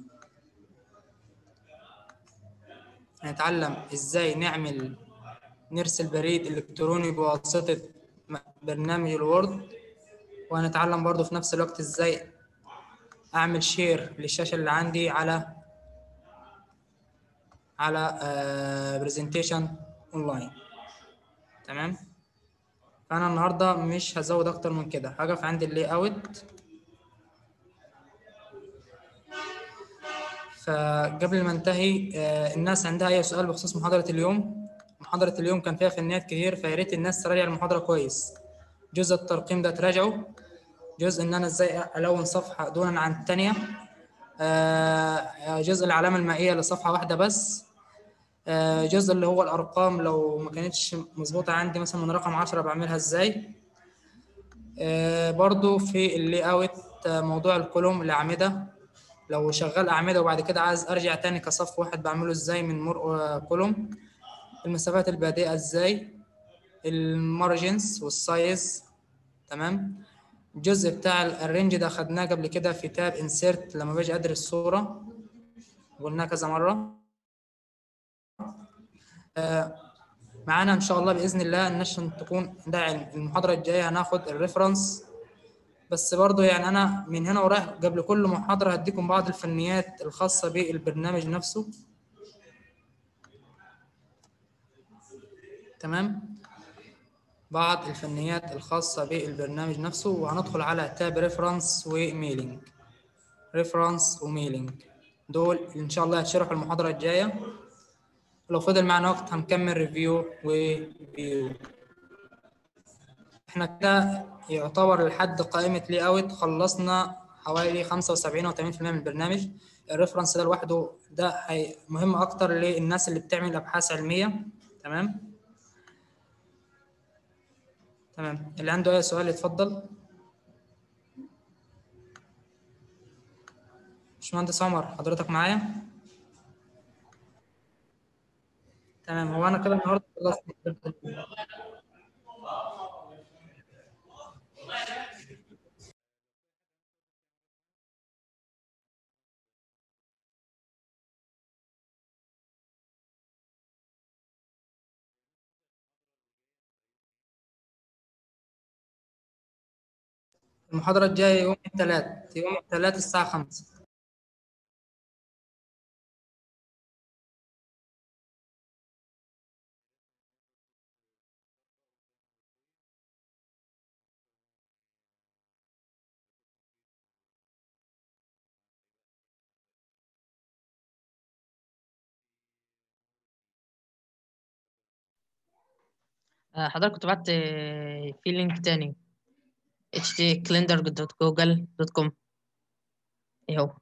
هنتعلم ازاي نعمل نرسل بريد الكتروني بواسطة برنامج الوورد وهنتعلم برضو في نفس الوقت ازاي اعمل شير للشاشة اللي عندي على على برزنتيشن اونلاين تمام فانا النهارده مش هزود اكتر من كده هقف عند اللي اوت فقبل ما انتهي الناس عندها اي سؤال بخصوص محاضرة اليوم محاضرة اليوم كان فيها فنيات كتير فيا ريت الناس تراجع المحاضرة كويس جزء الترقيم ده تراجعه جزء ان انا ازاي الون صفحة دونا عن الثانية جزء العلامة المائية لصفحة واحدة بس جزء اللي هو الارقام لو ما كانتش مظبوطة عندي مثلا من رقم 10 بعملها ازاي برضو في اللي اوت موضوع الكولوم الاعمدة لو شغال اعمدة وبعد كده عايز ارجع تاني كصف واحد بعمله ازاي من مر كولوم المسافات البادئة ازاي المارجنز والسايز تمام الجزء بتاع الرينج ده خدناه قبل كده في تاب انسيرت لما باجي ادرس صورة قلناه كذا مرة آه معانا ان شاء الله باذن الله النشن تكون ده المحاضرة الجاية هناخد الريفرنس بس برضو يعني انا من هنا ورايح قبل كل محاضرة هديكم بعض الفنيات الخاصة بالبرنامج نفسه تمام بعض الفنيات الخاصة بالبرنامج نفسه وهندخل على تاب ريفرنس وميلينج ريفرنس وميلينج دول إن شاء الله هتشرحوا المحاضرة الجاية لو فضل معنا وقت هنكمل ريفيو وفيو احنا كده يعتبر لحد قائمة لي اوت خلصنا حوالي 75 او 80% من البرنامج الريفرنس ده لوحده ده مهم اكتر للناس اللي بتعمل ابحاث علمية تمام تمام اللي عنده اي سؤال يتفضل باشمهندس عمر حضرتك معايا تمام هو انا كده النهارده خلصت المحاضرة الجاية يوم الثلاث يوم الثلاث الساعة خمسة حضرتك كنت بعت في لينك تاني htcalendar.google.com ايه هو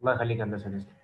الله يخليك يا هندسه تسلم